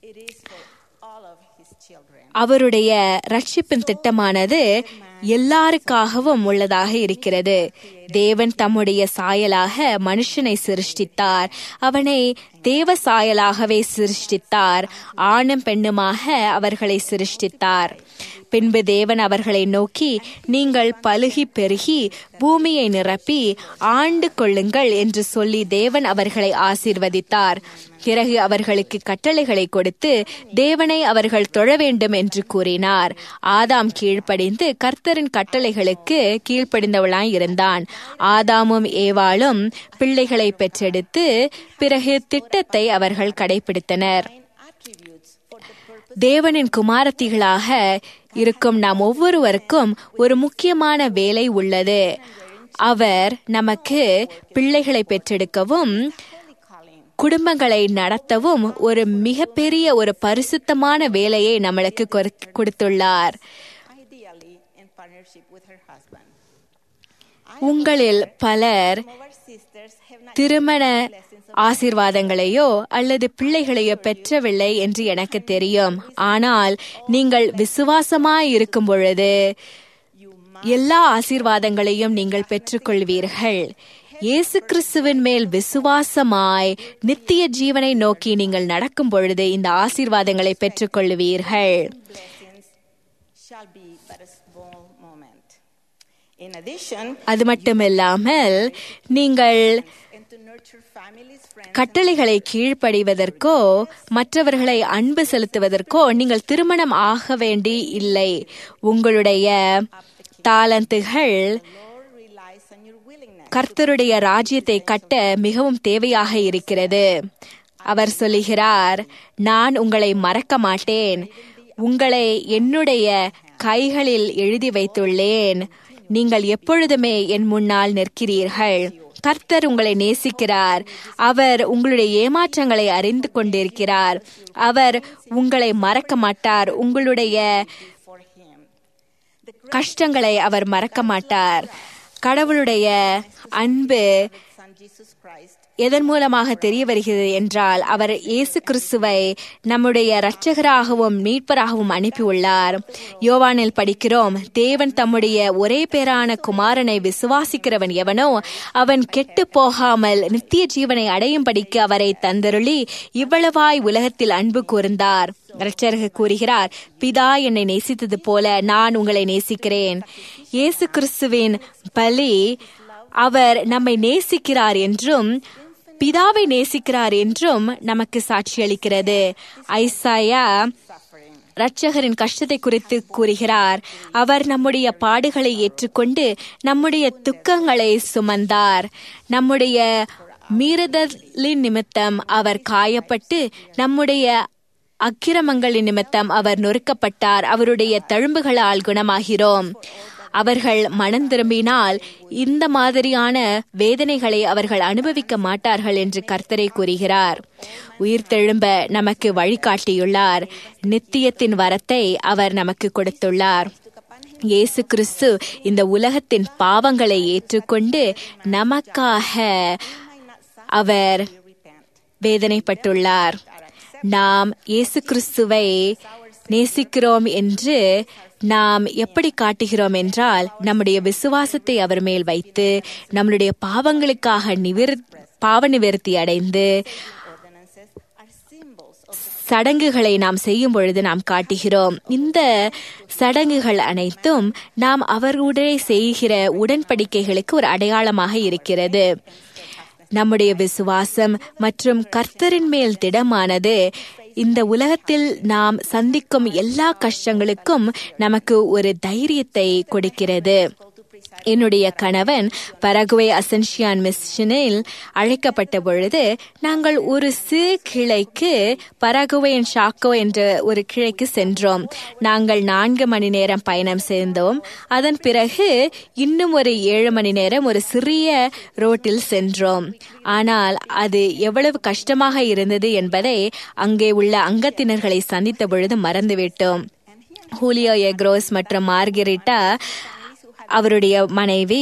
அவருடைய ரட்சிப்பின் திட்டமானது எல்லாருக்காகவும் உள்ளதாக இருக்கிறது தேவன் தம்முடைய சாயலாக மனுஷனை சிருஷ்டித்தார் அவனை தேவ சாயலாகவே சிருஷ்டித்தார் ஆணும் பெண்ணுமாக அவர்களை சிருஷ்டித்தார் பின்பு தேவன் அவர்களை நோக்கி நீங்கள் பழுகி பெருகி பூமியை நிரப்பி ஆண்டு கொள்ளுங்கள் என்று சொல்லி தேவன் அவர்களை ஆசீர்வதித்தார் பிறகு அவர்களுக்கு கட்டளைகளை கொடுத்து தேவனை அவர்கள் தொழ வேண்டும் என்று கூறினார் ஆதாம் கீழ்ப்படிந்து கர்த்தரின் கட்டளைகளுக்கு கீழ்ப்படிந்தவளாய் இருந்தான் ஆதாமும் ஏவாளும் பிள்ளைகளை பெற்றெடுத்து பிறகு திட்டத்தை அவர்கள் கடைபிடித்தனர் தேவனின் குமாரத்திகளாக இருக்கும் நாம் ஒவ்வொருவருக்கும் ஒரு முக்கியமான வேலை உள்ளது அவர் நமக்கு பிள்ளைகளை பெற்றெடுக்கவும் குடும்பங்களை நடத்தவும் ஒரு மிகப்பெரிய ஒரு பரிசுத்தமான வேலையை நம்மளுக்கு கொடுத்துள்ளார் உங்களில் பலர் திருமண ஆசீர்வாதங்களையோ அல்லது பிள்ளைகளையோ பெற்றவில்லை என்று எனக்கு தெரியும் ஆனால் நீங்கள் விசுவாசமாய் இருக்கும் பொழுது எல்லா ஆசீர்வாதங்களையும் நீங்கள் பெற்றுக்கொள்வீர்கள் இயேசு கிறிஸ்துவின் மேல் விசுவாசமாய் நித்திய ஜீவனை நோக்கி நீங்கள் நடக்கும் பொழுது இந்த ஆசீர்வாதங்களை பெற்றுக்கொள்வீர்கள் அது மட்டுமில்லாமல் நீங்கள் கட்டளைகளை கீழ்ப்படிவதற்கோ மற்றவர்களை அன்பு செலுத்துவதற்கோ நீங்கள் திருமணம் ஆக வேண்டி இல்லை உங்களுடைய தாளந்துகள் கர்த்தருடைய ராஜ்யத்தை கட்ட மிகவும் தேவையாக இருக்கிறது அவர் சொல்லுகிறார் நான் உங்களை மறக்க மாட்டேன் உங்களை என்னுடைய கைகளில் எழுதி வைத்துள்ளேன் நீங்கள் எப்பொழுதுமே என் முன்னால் நிற்கிறீர்கள் கர்த்தர் உங்களை நேசிக்கிறார் அவர் உங்களுடைய ஏமாற்றங்களை அறிந்து கொண்டிருக்கிறார் அவர் உங்களை மறக்க மாட்டார் உங்களுடைய for him. The கஷ்டங்களை அவர் மறக்க மாட்டார் கடவுளுடைய அன்பு Son Jesus Christ எதன் மூலமாக தெரிய வருகிறது என்றால் அவர் இயேசு கிறிஸ்துவை நம்முடைய இரட்சகராகவும் மீட்பராகவும் அனுப்பியுள்ளார் யோவானில் படிக்கிறோம் தேவன் தம்முடைய ஒரே பேரான குமாரனை விசுவாசிக்கிறவன் எவனோ அவன் கெட்டு போகாமல் நித்திய ஜீவனை அடையும்படிக்கு அவரை தந்தருளி இவ்வளவாய் உலகத்தில் அன்பு கூர்ந்தார் இரட்சகர் கூறுகிறார் பிதா என்னை நேசித்தது போல நான் உங்களை நேசிக்கிறேன் இயேசு கிறிஸ்துவின் பலி அவர் நம்மை நேசிக்கிறார் என்றும் பிதாவை நேசிக்கிறார் என்றும் நமக்கு சாட்சியளிக்கிறது ஐசாயா suffering. இரட்சகரின் கஷ்டத்தை குறித்து கூறுகிறார் அவர் நம்முடைய பாடுகளை ஏற்றுக்கொண்டு நம்முடைய துக்கங்களை சுமந்தார் நம்முடைய மீறுதலின் நிமித்தம் அவர் காயப்பட்டு நம்முடைய அக்கிரமங்களின் நிமித்தம் அவர் நொறுக்கப்பட்டார் அவருடைய தழும்புகளால் குணமாகிறோம் அவர்கள் மனம் திரும்பினால் இந்த மாதிரியான வேதனைகளை அவர்கள் அனுபவிக்க மாட்டார்கள் என்று கர்த்தரை கூறுகிறார் உயிர் தெழும்ப நமக்கு வழிகாட்டியுள்ளார் நித்தியத்தின் வரத்தை அவர் நமக்கு கொடுத்துள்ளார் இயேசு கிறிஸ்து இந்த உலகத்தின் பாவங்களை ஏற்றுக்கொண்டு நமக்காக அவர் வேதனைப்பட்டுள்ளார் நாம் இயேசு கிறிஸ்துவை நேசிக்கிறோம் என்று நாம் எப்படி காட்டுகிறோம் என்றால் நம்முடைய விசுவாசத்தை அவர் மேல் வைத்து நம்முடைய பாவங்களுக்காக நிவிர் பாவ நிவர்த்தி அடைந்து Ordinances are symbols of சடங்குகளை நாம் செய்யும் பொழுது நாம் காட்டுகிறோம் இந்த சடங்குகள் அனைத்தும் நாம் அவர்களுடைய செய்கிற உடன்படிக்கைகளுக்கு ஒரு அடையாளமாக இருக்கிறது நம்முடைய விசுவாசம் மற்றும் கர்த்தரின் மேல் திடமானது இந்த உலகத்தில் நாம் சந்திக்கும் எல்லா கஷ்டங்களுக்கும் நமக்கு ஒரு தைரியத்தை கொடுக்கிறது என்னுடைய கணவன் பரகுவே அசன்ஷியான் மிஷனில் அழைக்கப்பட்ட பொழுது நாங்கள் ஒரு சிறு கிளைக்கு பரகுவேன் ஷாக்கோ என்ற ஒரு கிளைக்கு சென்றோம் நாங்கள் நான்கு மணி நேரம் பயணம் செய்தோம் அதன் பிறகு இன்னும் ஒரு ஏழு மணி நேரம் ஒரு சிறிய ரோட்டில் சென்றோம் ஆனால் அது எவ்வளவு கஷ்டமாக இருந்தது என்பதை அங்கே உள்ள அங்கத்தினர்களை சந்தித்த பொழுது மறந்துவிட்டோம் ஹூலியோ எக்ரோஸ் மற்றும் மார்கெரிட்டா அவருடைய மனைவி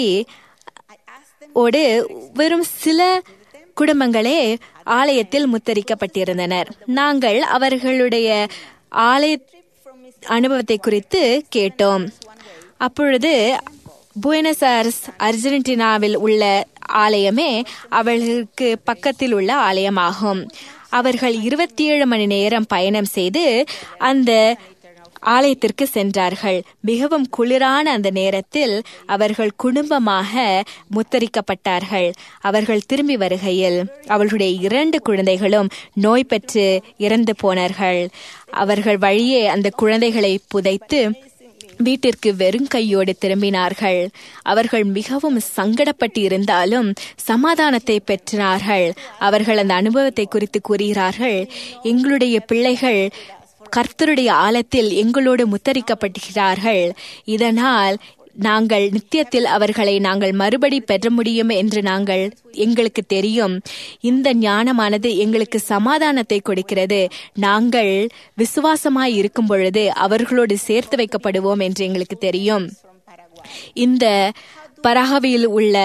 ஓடு வெறும் சில குடும்பங்களே ஆலயத்தில் முத்தரிக்கப்பட்டிருந்தனர் நாங்கள் அவர்களுடைய ஆலய அனுபவத்தை குறித்து கேட்டோம் அப்பொழுது புயனஸ் ஏர்ஸ் அர்ஜென்டினாவில் உள்ள ஆலயமே அவர்களுக்கு பக்கத்தில் உள்ள ஆலயமாகும் அவர்கள் இருபத்தி ஏழு மணி நேரம் பயணம் செய்து அந்த ஆலயத்திற்கு சென்றார்கள் மிகவும் குளிரான அந்த நேரத்தில் அவர்கள் குடும்பமாக முத்தரிக்கப்பட்டார்கள் அவர்கள் திரும்பி வருகையில் அவர்களுடைய இரண்டு குழந்தைகளும் நோய் பெற்று இறந்து போனார்கள் அவர்கள் வழியே அந்த குழந்தைகளை புதைத்து வீட்டிற்கு வெறும் கையோடு திரும்பினார்கள் அவர்கள் மிகவும் சங்கடப்பட்டு இருந்தாலும் சமாதானத்தை பெற்றார்கள் அவர்கள் அந்த அனுபவத்தை குறித்து கூறுகிறார்கள் எங்களுடைய பிள்ளைகள் கர்த்தருடைய ஆழத்தில் எங்களோடு முத்தரிக்கப்படுகிறார்கள் இதனால் நாங்கள் நித்தியத்தில் அவர்களை நாங்கள் மறுபடி பெற முடியும் என்று நாங்கள் எங்களுக்கு தெரியும் இந்த ஞானமானது எங்களுக்கு சமாதானத்தை கொடுக்கிறது நாங்கள் விசுவாசமாய் இருக்கும் பொழுது அவர்களோடு சேர்த்து வைக்கப்படுவோம் என்று எங்களுக்கு தெரியும் இந்த பரகவியில் உள்ள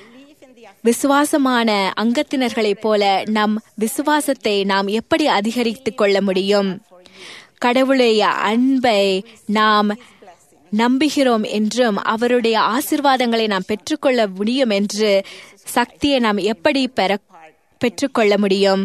விசுவாசமான அங்கத்தினர்களைப் போல நம் விசுவாசத்தை நாம் எப்படி அதிகரித்துக் கொள்ள முடியும் கடவுளுடைய அன்பை நாம் நம்புகிறோம் என்றும் அவருடைய ஆசிர்வாதங்களை நாம் பெற்றுக்கொள்ள முடியும் என்று சக்தியை நாம் எப்படி பெற பெற்றுக்கொள்ள முடியும்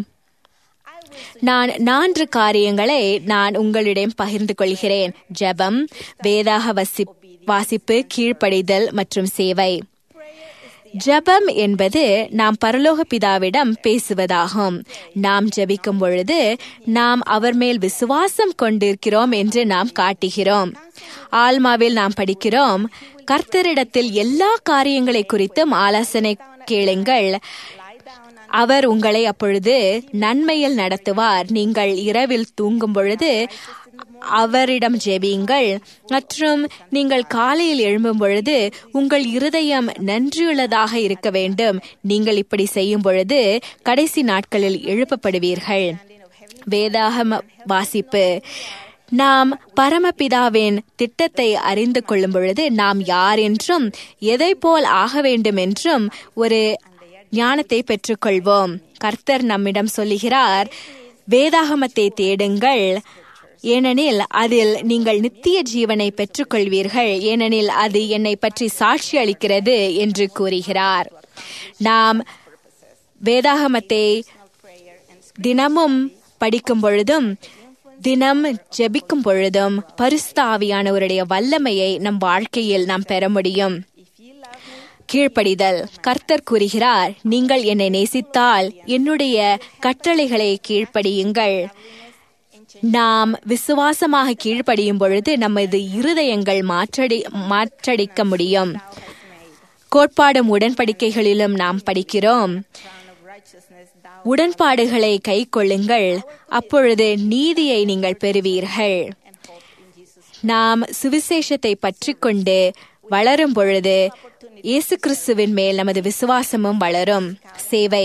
நான் நான்கு காரியங்களை நான் உங்களிடம் பகிர்ந்து கொள்கிறேன் ஜெபம் வேதாக வசி வாசிப்பு கீழ்ப்படிதல் மற்றும் சேவை ஜெபம் என்பது நாம் பரலோக பிதாவிடம் பேசுவதாகும் நாம் ஜெபிக்கும் பொழுது நாம் அவர் மேல் விசுவாசம் கொண்டிருக்கிறோம் என்று நாம் காட்டுகிறோம் ஆல்மாவில் நாம் படிக்கிறோம் கர்த்தரிடத்தில் எல்லா காரியங்களை குறித்தும் ஆலோசனை கேளுங்கள் அவர் உங்களை அப்பொழுது நன்மையில் நடத்துவார் நீங்கள் இரவில் தூங்கும் பொழுது அவரிடம் ஜெபியுங்கள் மற்றும் நீங்கள் காலையில் எழும்பும் பொழுது உங்கள் இருதயம் நன்றியுள்ளதாக இருக்க வேண்டும் நீங்கள் இப்படி செய்யும் பொழுது கடைசி நாட்களில் எழுப்பப்படுவீர்கள் வேதாகம வாசிப்பு நாம் பரமபிதாவின் திட்டத்தை அறிந்து கொள்ளும் பொழுது நாம் யார் என்றும் எதை போல் ஆக வேண்டும் என்றும் ஒரு ஞானத்தை பெற்றுக்கொள்வோம் கர்த்தர் நம்மிடம் சொல்லுகிறார் வேதாகமத்தை தேடுங்கள் ஏனெனில் அதில் நீங்கள் நித்திய ஜீவனை பெற்றுக்கொள்வீர்கள் ஏனெனில் அது என்னை பற்றி சாட்சி அளிக்கிறது என்று கூறுகிறார் நாம் வேதாகமத்தை தினமும் படிக்கும் பொழுதும் தினம் ஜெபிக்கும் பொழுதும் பரிசுத்த ஆவியானவருடைய வல்லமையை நம் வாழ்க்கையில் நாம் பெற முடியும் கீழ்ப்படிதல் கர்த்தர் கூறுகிறார் நீங்கள் என்னை நேசித்தால் என்னுடைய கட்டளைகளை கீழ்ப்படியுங்கள் நாம் விசுவாசமாக கீழ்ப்படியும் பொழுது நமது இருதயங்கள் மாற்றடி மாற்றடிக்க முடியும் கோட்பாடும் உடன்படிக்கைகளிலும் நாம் படிக்கிறோம் உடன்பாடுகளை கை கொள்ளுங்கள் அப்பொழுது நீதியை நீங்கள் பெறுவீர்கள் நாம் சுவிசேஷத்தை பற்றி கொண்டு வளரும் பொழுது இயேசு கிறிஸ்துவின் மேல் நமது விசுவாசமும் வளரும் சேவை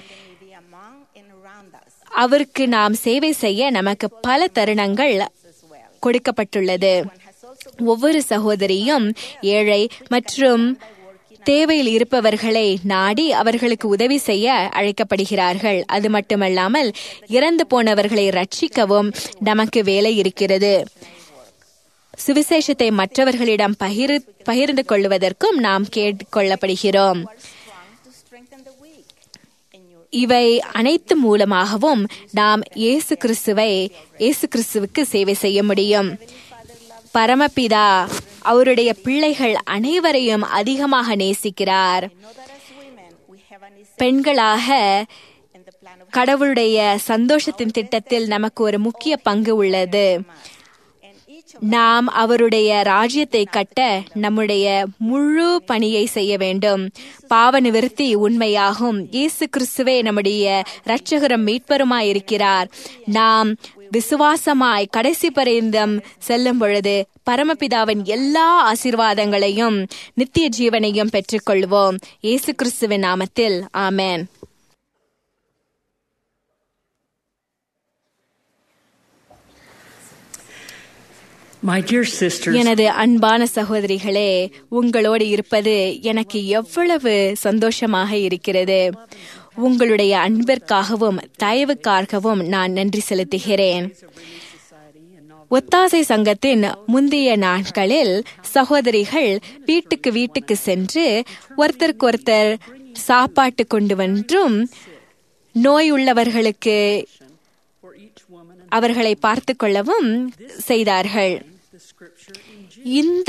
அவருக்கு நாம் சேவை செய்ய நமக்கு பல தருணங்கள் கொடுக்கப்பட்டுள்ளது ஒவ்வொரு சகோதரியும் ஏழை மற்றும் தேவையில் இருப்பவர்களை நாடி அவர்களுக்கு உதவி செய்ய அழைக்கப்படுகிறார்கள் அது மட்டுமல்லாமல் இறந்து போனவர்களை ரட்சிக்கவும் நமக்கு வேலை இருக்கிறது சுவிசேஷத்தை மற்றவர்களிடம் பகிர் பகிர்ந்து கொள்வதற்கும் நாம் கேட்டுக்கொள்ளப்படுகிறோம் இவை அனைத்து மூலமாகவும் நாம் இயேசு கிறிஸ்துவை இயேசு கிறிஸ்துவுக்கு சேவை செய்ய முடியும் பரமபிதா அவருடைய பிள்ளைகள் அனைவரையும் அதிகமாக நேசிக்கிறார் பெண்களாக கடவுளுடைய சந்தோஷத்தின் திட்டத்தில் நமக்கு ஒரு முக்கிய பங்கு உள்ளது நாம் அவருடைய ராஜ்யத்தை கட்ட நம்முடைய முழு பணியை செய்ய வேண்டும் பாவ நிவர்த்தி உண்மையாகும் இயேசு கிறிஸ்துவே நம்முடைய இரட்சகரும் மீட்பருமாய் இருக்கிறார் நாம் விசுவாசமாய் கடைசி பரிந்தம் செல்லும் பொழுது பரமபிதாவின் எல்லா ஆசிர்வாதங்களையும் நித்திய ஜீவனையும் பெற்றுக்கொள்வோம் இயேசு கிறிஸ்துவின் நாமத்தில் ஆமேன் My dear sisters, எனது அன்பான சகோதரிகளே உங்களோடு இருப்பது எனக்கு எவ்வளவு சந்தோஷமாக இருக்கிறது உங்களுடைய அன்பிற்காகவும் தயவுக்காகவும் நான் நன்றி செலுத்துகிறேன் ஒத்தாசை சங்கத்தின் முந்தைய நாட்களில் சகோதரிகள் வீட்டுக்கு வீட்டுக்கு சென்று ஒருத்தருக்கொருத்தர் சாப்பாட்டு கொண்டு வந்தும் நோய் உள்ளவர்களுக்கு அவர்களை பார்த்து கொள்ளவும் செய்தார்கள் இந்த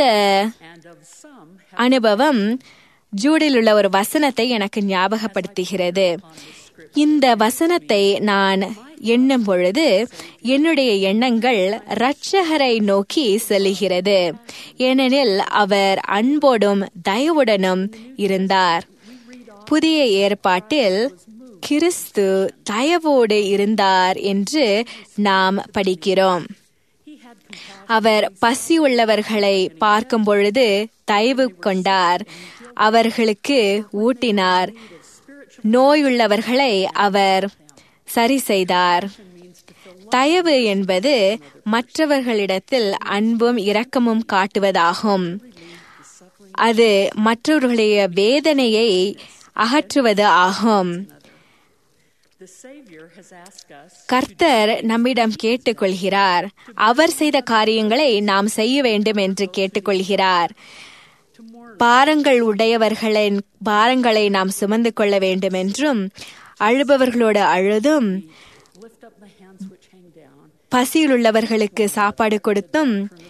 அனுபவம் ஜூடில் உள்ள ஒரு வசனத்தை எனக்கு ஞாபகப்படுத்துகிறது இந்த வசனத்தை நான் எண்ணும் பொழுது என்னுடைய எண்ணங்கள் இரட்சகரை நோக்கி செல்லுகிறது ஏனெனில் அவர் அன்போடும் தயவுடனும் இருந்தார் புதிய ஏற்பாட்டில் கிறிஸ்து தயவோடு இருந்தார் என்று நாம் படிக்கிறோம் அவர் பசி உள்ளவர்களை பார்க்கும் பொழுது தயவு கொண்டார் அவர்களுக்கு ஊட்டினார் நோயுள்ளவர்களை அவர் சரி செய்தார் தயவு என்பது மற்றவர்களிடத்தில் அன்பும் இரக்கமும் காட்டுவதாகும் அது மற்றவர்களுடைய வேதனையை அகற்றுவது ஆகும் கர்த்தர் நம்மிடம் கேட்டுக்கொள்கிறார் அவர் செய்த காரியங்களை நாம் செய்ய வேண்டும் என்று கேட்டுக்கொள்கிறார் பாரங்கள் உடையவர்களின் பாரங்களை நாம் சுமந்து கொள்ள வேண்டும் என்றும் அழுபவர்களோடு அழுதும் பசியில் உள்ளவர்களுக்கு சாப்பாடு கொடுத்தும்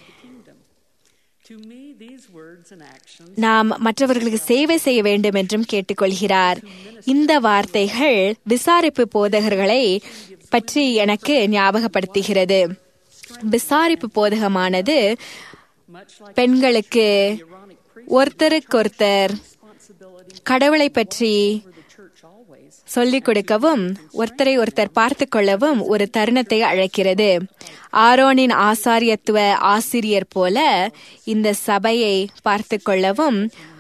நாம் மற்றவர்களுக்கு சேவை செய்ய வேண்டும் என்றும் கேட்டுக்கொள்கிறார் இந்த வார்த்தைகள் விசாரிப்பு போதகர்களை பற்றி எனக்கு ஞாபகப்படுத்துகிறது விசாரிப்பு போதகமானது பெண்களுக்கு ஒருத்தருக்கொருத்தர் கடவுளை பற்றி சொல்லிக் கொடுக்கவும் ஒருத்தரை ஒருத்தர் பார்த்து கொள்ளவும் ஒரு தருணத்தை அழைக்கிறது ஆரோனின் ஆசாரியத்துவ ஆசிரியர் போல இந்த சபையை பார்த்து கொள்ளவும்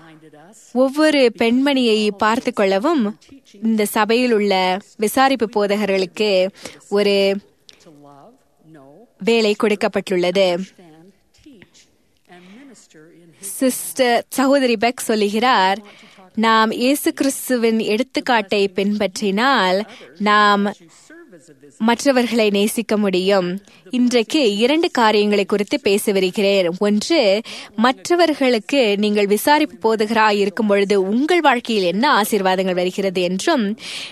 ஒவ்வொரு பெண்மணியை பார்த்து கொள்ளவும் இந்த சபையில் உள்ள விசாரிப்பு போதகர்களுக்கு ஒரு to love, know, வேலை கொடுக்கப்பட்டுள்ளது stand, teach, and minister in His sister சகோதரி பெக் சொல்லுகிறார் நாம் இயேசு கிறிஸ்துவின் எடுத்துக்காட்டை பின்பற்றினால் நாம் to serve as a visitor. மற்றவர்களை நேசிக்க முடியும் இன்றைக்கு இரண்டு காரியங்களை குறித்து பேசவிருக்கிறேன் ஒன்று மற்றவர்களுக்கு நீங்கள் விசாரிப்பு போதுகராய் இருக்கும் பொழுது உங்கள் வாழ்க்கையில் என்ன ஆசீர்வாதங்கள் வருகிறது என்றும்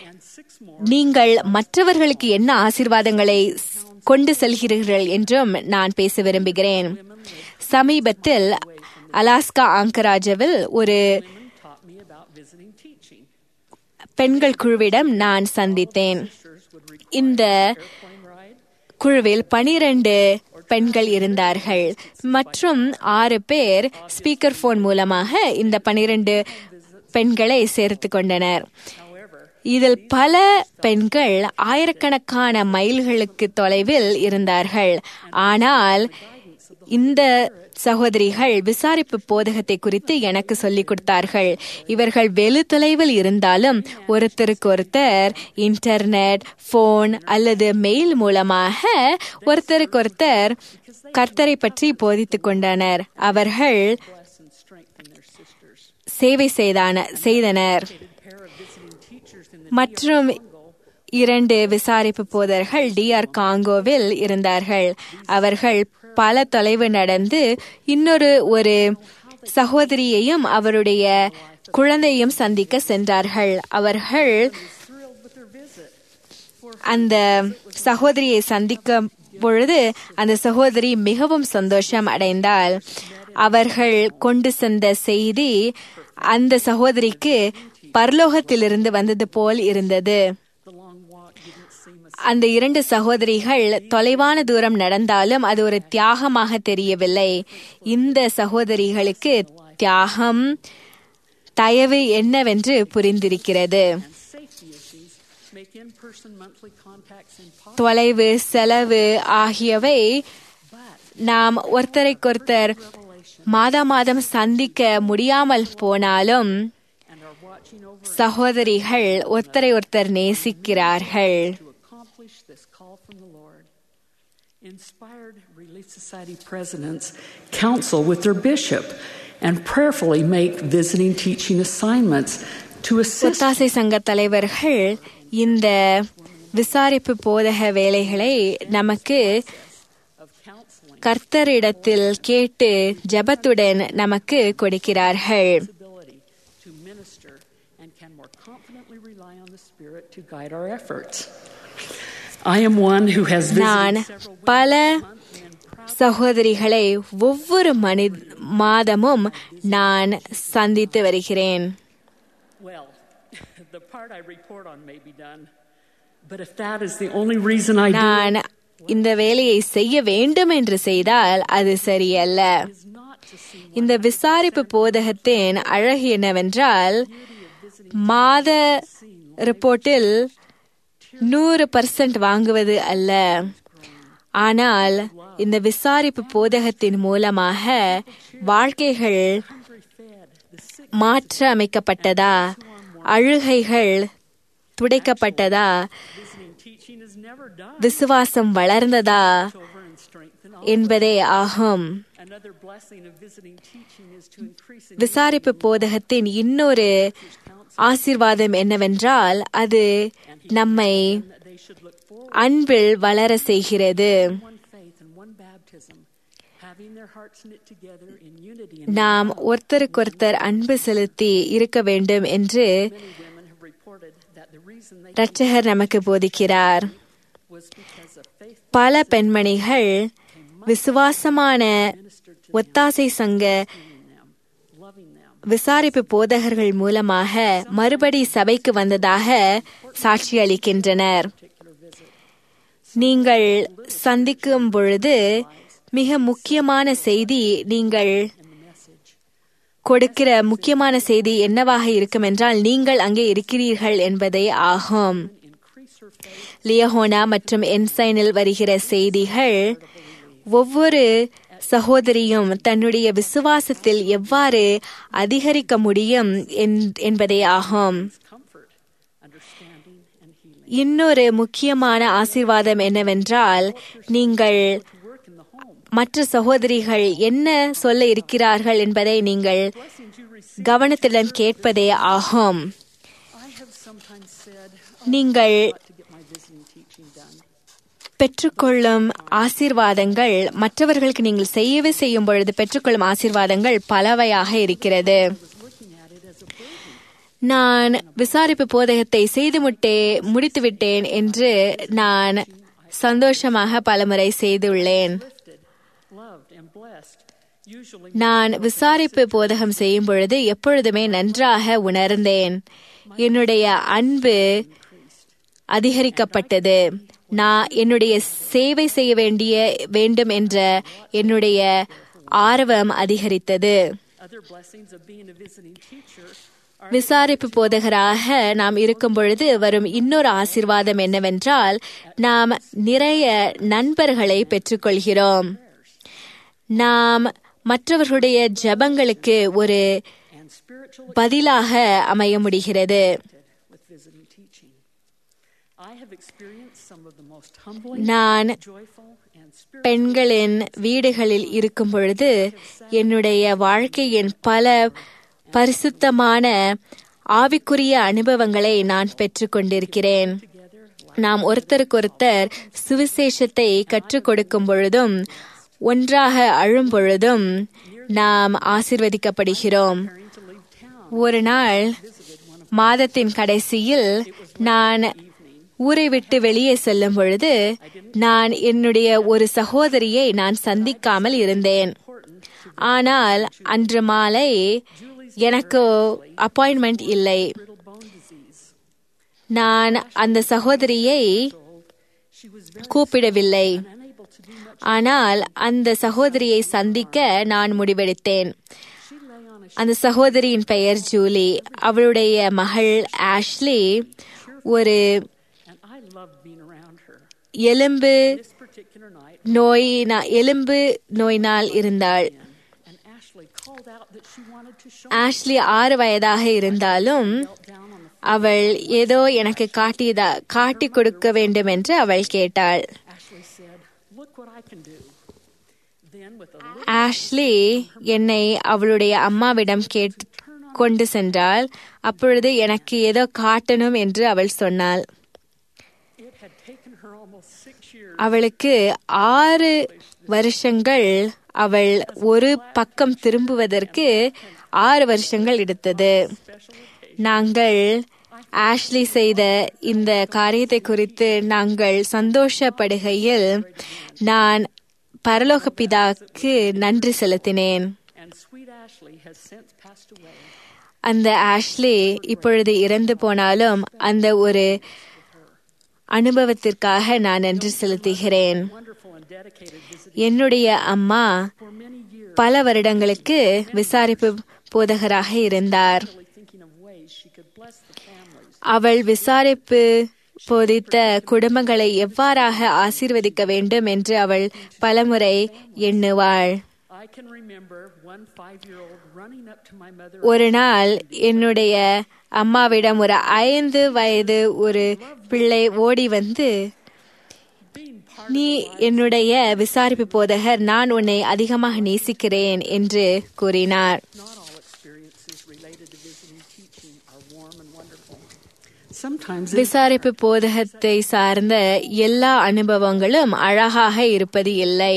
நீங்கள் மற்றவர்களுக்கு என்ன ஆசீர்வாதங்களை கொண்டு செல்கிறீர்கள் என்றும் நான் பேச விரும்புகிறேன் சமீபத்தில் அலாஸ்கா ஆங்கராஜவில் ஒரு Taught me about visiting teaching. பெண்கள் குழுவிடம் நான் சந்தித்தேன் இந்த Plane ride. குழுவில் பனிரெண்டு பெண்கள் இருந்தார்கள் மற்றும் ஆறு பேர் ஸ்பீக்கர் போன் மூலமாக இந்த பனிரெண்டு பெண்களை சேர்த்து கொண்டனர் இதில் பல பெண்கள் ஆயிரக்கணக்கான மைல்களுக்கு தொலைவில் இருந்தார்கள் ஆனால் இந்த சகோதரிகள் விசாரிப்பு போதகத்தை குறித்து எனக்கு சொல்லிக் கொடுத்தார்கள் இவர்கள் வெகு தொலைவில் இருந்தாலும் ஒருத்தருக்கு ஒருத்தர் இன்டர்நெட் போன் அல்லது மெயில் மூலமாக ஒருத்தருக்கு ஒருத்தர் கர்த்தரை பற்றி போதித்துக் கொண்டனர் அவர்கள் Bless and strengthen their sisters. சேவை செய்தான செய்தனர் Pair of visiting teachers in the மற்றும் இரண்டு விசாரிப்பு போதர்கள் டிஆர் காங்கோவில் இருந்தார்கள் அவர்கள் பல தொலைவு நடந்து இன்னொரு ஒரு சகோதரியையும் அவருடைய குழந்தையும் சந்திக்க சென்றார்கள் அவர்கள் thrilled with their visit. அந்த சகோதரியை சந்திக்க பொழுது அந்த சகோதரி மிகவும் சந்தோஷம் அடைந்தாள் அவர்கள் கொண்டு சென்ற செய்தி அந்த சகோதரிக்கு பரலோகத்திலிருந்து வந்தது போல் இருந்தது The long walk didn't seem a அந்த இரண்டு சகோதரிகள் தொலைவான தூரம் நடந்தாலும் அது ஒரு தியாகமாக தெரியவில்லை இந்த சகோதரிகளுக்கு தியாகம் தயவு என்னவென்று புரிந்திருக்கிறது safety issues make in-person monthly contacts impossible. தொலைவு செலவு ஆகியவை நாம் ஒருத்தரைக்கொருத்தர் மாதா மாதம் சந்திக்க முடியாமல் போனாலும் and are watching over சகோதரிகள் ஒருத்தரை ஒருத்தர் நேசிக்கிறார்கள் to accomplish this call from the Lord. Inspired Relief Society presidents counsel with their bishop and prayerfully make visiting teaching assignments to assist ஒத்தாசை சங்க தலைவர்கள் இந்த விசாரிப்பு போதக வேலைகளை நமக்கு of counseling கர்த்தரிடத்தில் கேட்டு ஜெபத்துடன் நமக்கு கொடுக்கிறார்கள் ability to minister and can more confidently rely on the Spirit to guide our efforts. I am one who has நான் visited several பல monthly and proud சகோதரிகளை ஒவ்வொரு மனி மாதமும் நான் சந்தித்து வருகிறேன் Well, the part I report on may be done, but if that is the only reason I do நான் இந்த வேலையை செய்ய வேண்டும் என்று செய்தால் அது சரியல்ல it, is not to see இந்த விசாரிப்பு போதகத்தின் அழகு என்னவென்றால் மாத ரிப்போர்ட்டில் நூறு பர்சன்ட் வாங்குவது அல்ல ஆனால் இந்த விசாரிப்பு போதகத்தின் மூலமாக வாழ்க்கைகள் மாற்ற அமைக்கப்பட்டதா அழுகைகள் துடைக்கப்பட்டதா visiting teaching is never done விசுவாசம் வளர்ந்ததா over and strengthen all. என்பதே ஆகும் Another blessing of visiting teaching is to increase in விசாரிப்பு போதகத்தின் இன்னொரு ஆசீர்வாதம் என்னவென்றால் அது நம்மை that they should look forward அன்பில் வளர செய்கிறது to one faith and one baptism, having their hearts knit together in unity. And நாம் ஒருத்தருக்கொருத்தர் அன்பு செலுத்தி இருக்க வேண்டும் என்று many women have reported that the reason they இரட்சகர் நமக்கு போதிக்கிறார் was because of faith பல பெண்மணிகள் விசுவாசமான ஒத்தாசை சங்க in them, loving them. விசாரிப்பு போதகர்கள் மூலமாக மறுபடி சபைக்கு வந்ததாக சாட்சி அளிக்கின்றனர் நீங்கள் சந்திக்கும் பொழுது மிக முக்கியமான செய்தி நீங்கள் And the message கொடுக்கிற முக்கியமான செய்தி என்னவாக இருக்கும் என்றால் நீங்கள் அங்கே இருக்கிறீர்கள் என்பதே ஆகும் increase her faith லியஹோனா மற்றும் என்சைனில் வருகிற செய்திகள் ஒவ்வொரு சகோதரியும் தன்னுடைய விசுவாசத்தில் எவ்வாறு அதிகரிக்க முடியும் என்- என்பதே ஆகும் comfort, understanding, and healing. இன்னொரு முக்கியமான ஆசீர்வாதம் என்னவென்றால் நீங்கள் To work in the home. மற்ற சகோதரிகள் என்ன சொல்ல இருக்கிறார்கள் என்பதை நீங்கள் Blessings you receive. கவனத்துடன் கேட்பதே ஆகும் I have sometimes said, நீங்கள் got to get my visiting teaching done. பெற்றுக்கொள்ளும் ஆசீர்வாதங்கள் மற்றவர்களுக்கு நீங்கள் செய்யவே செய்யும் பொழுது பெற்றுக்கொள்ளும் ஆசீர்வாதங்கள் பலவையாக இருக்கிறது Looking at it as a burden. நான் விசாரிப்பு போதகத்தை செய்துமுட்டே முடித்துவிட்டேன் என்று நான் சந்தோஷமாக பலமுறை செய்துள்ளேன் Lifted, loved, and blessed. Usually நான் விசாரிப்பு போதகம் செய்யும் பொழுது எப்பொழுதுமே நன்றாக உணர்ந்தேன் என்னுடைய அன்பு அதிகரிக்கப்பட்டது நான் என்னுடைய சேவை செய்ய வேண்டிய வேண்டும் என்ற என்னுடைய ஆர்வம் அதிகரித்தது other blessings of being a visiting teacher are விசாரிப்பு போதகராக நாம் இருக்கும் பொழுது வரும் இன்னொரு ஆசிர்வாதம் என்னவென்றால் நாம் நிறைய நண்பர்களை பெற்றுக்கொள்கிறோம் நாம் மற்றவர்களுடைய ஜெபங்களுக்கு ஒரு and spiritual பதிலாக அமைய முடிகிறது with visiting teaching. I have experienced some of the most humbling, நான் joyful, and spiritual பெண்களின் வீடுகளில் இருக்கும் பொழுது என்னுடைய வாழ்க்கையின் பல பரிசுத்தமான ஆவிக்குரிய அனுபவங்களை நான் பெற்றுக்கொண்டிருக்கிறேன் நாம் ஒருத்தருக்கொருத்தர் சுவிசேஷத்தை கற்றுக் கொடுக்கும் பொழுதும் ஒன்றாக அழும் பொழுதும் நாம் ஆசிர்வதிக்கப்படுகிறோம் to leave town. ஒரு நாள் மாதத்தின் கடைசியில் நான் ஊரை விட்டு வெளியே செல்லும் பொழுது நான் என்னுடைய ஒரு சகோதரியை நான் சந்திக்காமல் இருந்தேன் ஆனால் அன்று மாலை எனக்கு அப்பாயின்மெண்ட் இல்லை Brittle bone disease. நான் அந்த சகோதரியை She was very கூப்பிடவில்லை unable to do much. ஆனால் அந்த சகோதரியை சந்திக்க நான் முடிவெடுத்தேன் She lay on a அந்த சகோதரியின் பெயர் ஜூலி அவளுடைய மகள் ஆஷ்லி ஒரு and I loved being around her. எலும்பு This particular night, நோய் எலும்பு நோயினால் இருந்தாள் and Ashley called out that she wanted to show Ashley ஆறு வயதாக இருந்தாலும் down on the அவள் ஏதோ எனக்கு காட்டியதா காட்டி கொடுக்க வேண்டும் என்று அவள் கேட்டாள் Ashley said, Look what I can do. Then, with a little, Ashley என்னை அவளுடைய அம்மாவிடம் கேட் கொண்டு சென்றாள் அப்பொழுது எனக்கு ஏதோ காட்டணும் என்று அவள் சொன்னாள் it had taken her almost six years அவளுக்கு ஆறு வருஷங்கள் அவள் ஒரு பக்கம் திரும்புவதற்கு ஆறு வருஷங்கள் எடுத்தது நாங்கள் ஆஷ்லி செய்த இந்த காரியத்தை குறித்து நாங்கள் சந்தோஷப்படுகையில் நான் பரலோக பிதாக்கு நன்றி செலுத்தினேன் and sweet Ashley has since passed away. அந்த ஆஷ்லி இப்பொழுது இறந்து போனாலும் அந்த ஒரு அனுபவத்திற்காக நான் நன்றி செலுத்துகிறேன் Wonderful and dedicated visiting என்னுடைய அம்மா for many years, பல வருடங்களுக்கு விசாரிப்பு போதகராக இருந்தார் really thinking of ways she could bless the families. அவள் விசாரிப்பு போதித்த குடும்பங்களை எவ்வாறாக ஆசீர்வதிக்க வேண்டும் என்று அவள் பலமுறை எண்ணுவாள் I can remember one five-year-old running up to my mother ஒரு நாள் என்னுடைய அம்மாவிடம் ஒரு ஐந்து வயது ஒரு பிள்ளை ஓடி வந்து being part நீ என்னுடைய விசாரிப்பு போதகர் நான் உன்னை அதிகமாக நேசிக்கிறேன் என்று கூறினார் Not all experiences related to visiting teaching are warm and wonderful. Sometimes it விசாரிப்பு போதகத்தை சார்ந்த எல்லா அனுபவங்களும் அழகாக இருப்பது இல்லை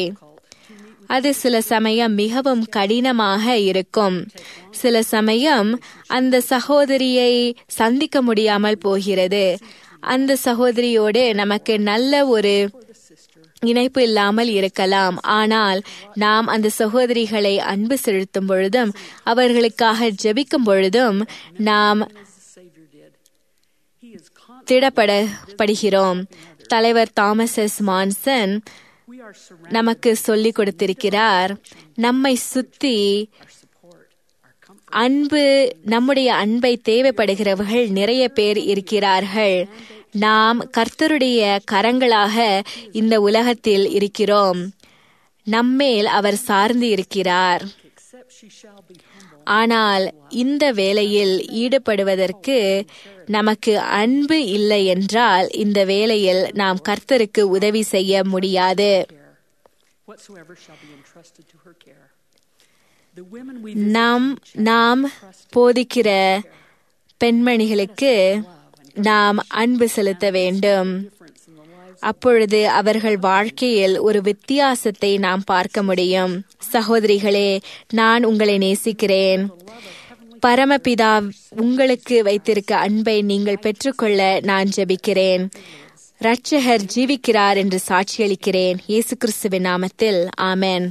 அது சில சமயம் மிகவும் கடினமாக இருக்கும் சில சமயம் அந்த சகோதரியை சந்திக்க முடியாமல் போகிறது அந்த சகோதரியோடு நமக்கு நல்ல ஒரு இணைப்பு இல்லாமல் இருக்கலாம் ஆனால் நாம் அந்த சகோதரிகளை அன்பு செலுத்தும் பொழுதும் அவர்களுக்காக ஜெபிக்கும் பொழுதும் நாம் as the Savior did. He is constantly திடப்படப்படுகிறோம் தலைவர் Thomas S Monson we are surrounded நமக்கு சொல்லிக் கொடுத்திருக்கிறார் நம்மை சுத்தி our support, our comfort. அன்பு நம்முடைய அன்பை தேவைப்படுகிறவர்கள் நிறைய பேர் இருக்கிறார்கள் நாம் கர்த்தருடைய கரங்களாக இந்த உலகத்தில் இருக்கிறோம் நம்மேல் அவர் சார்ந்து இருக்கிறார் except she shall be humble. ஆனால் இந்த வேலையில் ஈடுபடுவதற்கு நமக்கு அன்பு இல்லை என்றால் இந்த வேலையில் நாம் கர்த்தருக்கு உதவி செய்ய முடியாது care, whatsoever shall be entrusted to her care. The women we நாம் நாம் போதிக்கிற பெண்மணிகளுக்கு நாம் அன்பு செலுத்த வேண்டும் difference in the lives அப்பொழுது அவர்கள் வாழ்க்கையில் ஒரு வித்தியாசத்தை நாம் பார்க்க முடியும் சகோதரிகளே நான் உங்களை நேசிக்கிறேன் பரமபிதா உங்களுக்கு வைத்திருக்க அன்பை நீங்கள் பெற்றுக்கொள்ள நான் ஜெபிக்கிறேன் இரட்சகர் ஜீவிக்கிறார் என்று சாட்சியளிக்கிறேன் இயேசு கிறிஸ்துவின் நாமத்தில் ஆமென்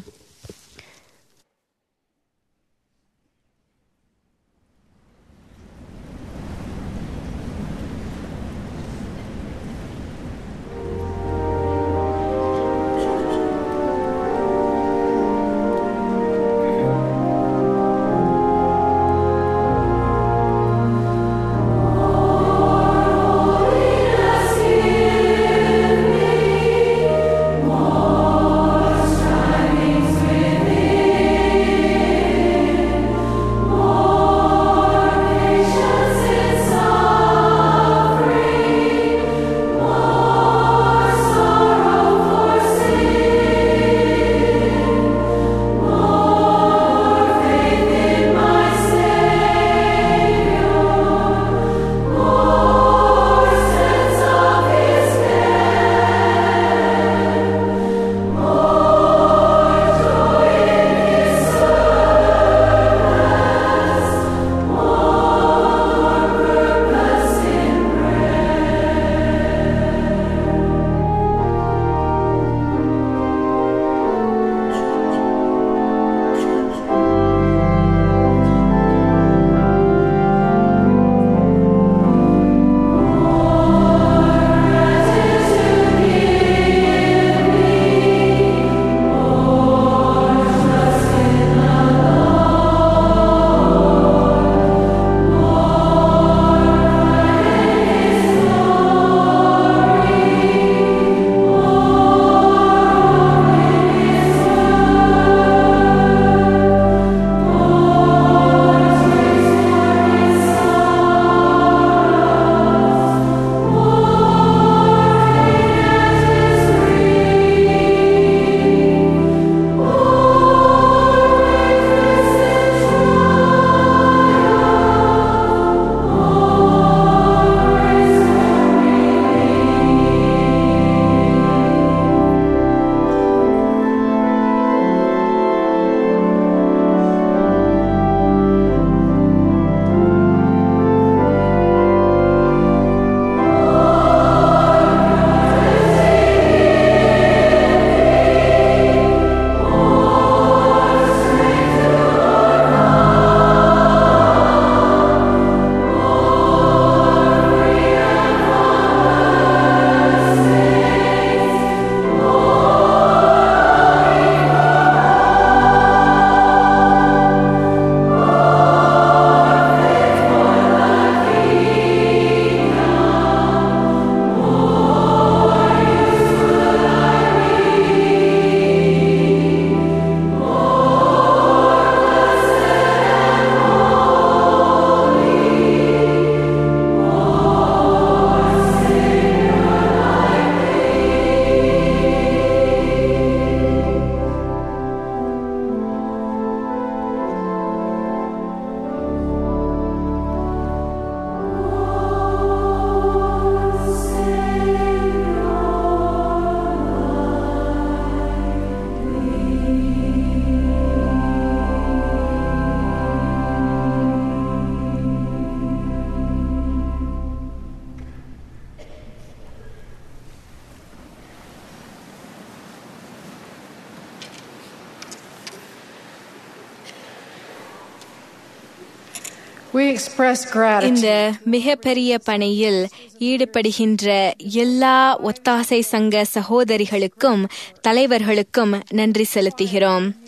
We express இந்த gratitude மிகப்பெரிய பணியில் ஈடுபடுகின்ற எல்லா ஒத்தாசை சங்க சகோதரிகளுக்கும் தலைவர்களுக்கும் நன்றி செலுத்துகிறோம்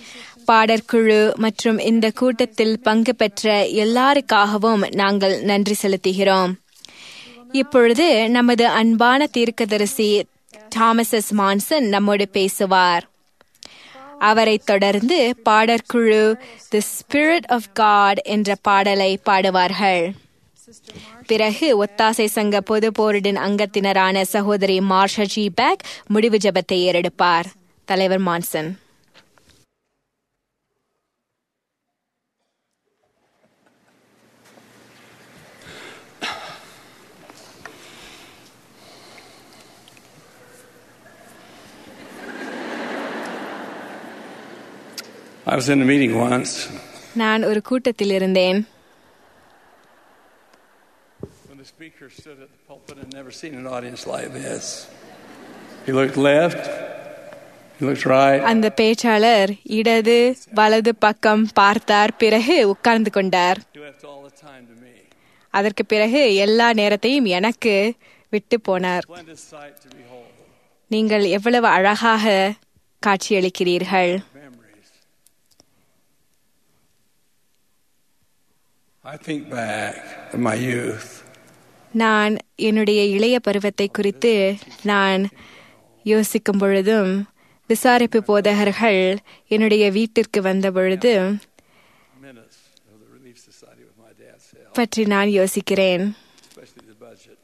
பாடற்குழு மற்றும் இந்த கூட்டத்தில் பங்கு பெற்ற எல்லாருக்காகவும் நாங்கள் நன்றி செலுத்துகிறோம் இப்பொழுது நமது அன்பான தீர்க்கதரிசி தாமஸ் எஸ் மான்சன் நம்மோடு பேசுவார் அவரைத் தொடர்ந்து பாடற்குழு தி ஸ்பிரிட் ஆஃப் காட் என்ற பாடலை பாடுவார்கள் பிறகு ஒத்தாசை சங்க பொது போரிடின் அங்கத்தினரான சகோதரி மார்ஷா ஜி பேக் முடிவு ஜபத்தை ஏறெடுப்பார் தலைவர் Monson I was in a meeting once நான் ஒரு கூட்டத்தில் இருந்தேன் when the speaker stood at the pulpit and never seen an audience like this. He looked left, he looked right, அந்த பேச்சாளர் இடது வலது பக்கம் பார்த்தார் பிறகு உட்கார்ந்து கொண்டார் he left all the time to me. அதற்கு பிறகு எல்லா நேரத்தையும் எனக்கு விட்டு போனார் Splendid sight to behold. நீங்கள் எவ்வளவு அழகாக காட்சியளிக்கிறீர்கள் Memories. I think back to my youth. நான் என்னுடைய இளைய பருவத்தை குறித்து நான் யோசிக்கும் பொழுதும் விசாரிப்பு போதகர்கள் என்னுடைய வீட்டிற்கு வந்த பொழுது minutes of the Relief Society with my dad's help, பற்றி நான் யோசிக்கிறேன் especially the budget.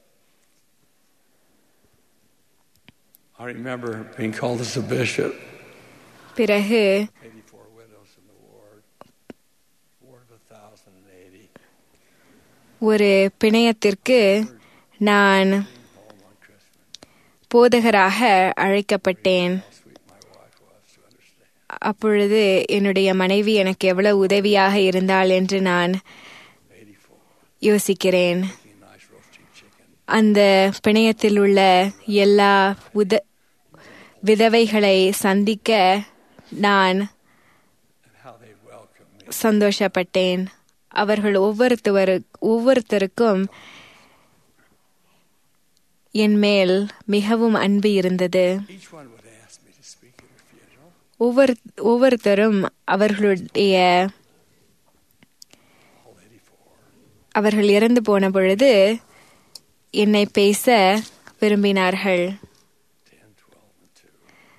I remember being called as a bishop, பிறகு 84 widows in the ward, ward of 1,080. ஒரு பிணையத்திற்கு நான் Home on Christmas. போதகராக அழைக்கப்பட்டேன் How sweet my wife was to understand. அப்பொழுது என்னுடைய மனைவி எனக்கு எவ்வளவு உதவியாக இருந்தாள் என்று நான் 84, யோசிக்கிறேன் making nice roasting chicken. அந்த பிணையத்தில் உள்ள எல்லா உத விதவைகளை சந்திக்க நான் and how they welcomed me. சந்தோஷப்பட்டேன் அவர்கள் ஒவ்வொருத்தவரு ஒவ்வொருத்தருக்கும் என் மேல் மிகவும் அன்பு இருந்தது Each one would ask me to speak at her funeral. ஒவ்வொரு ஒவ்வொருத்தரும் அவர்களுடைய All 84. அவர்கள் இறந்து போன பொழுது என்னை பேச விரும்பினார்கள் 10, 12, and 2.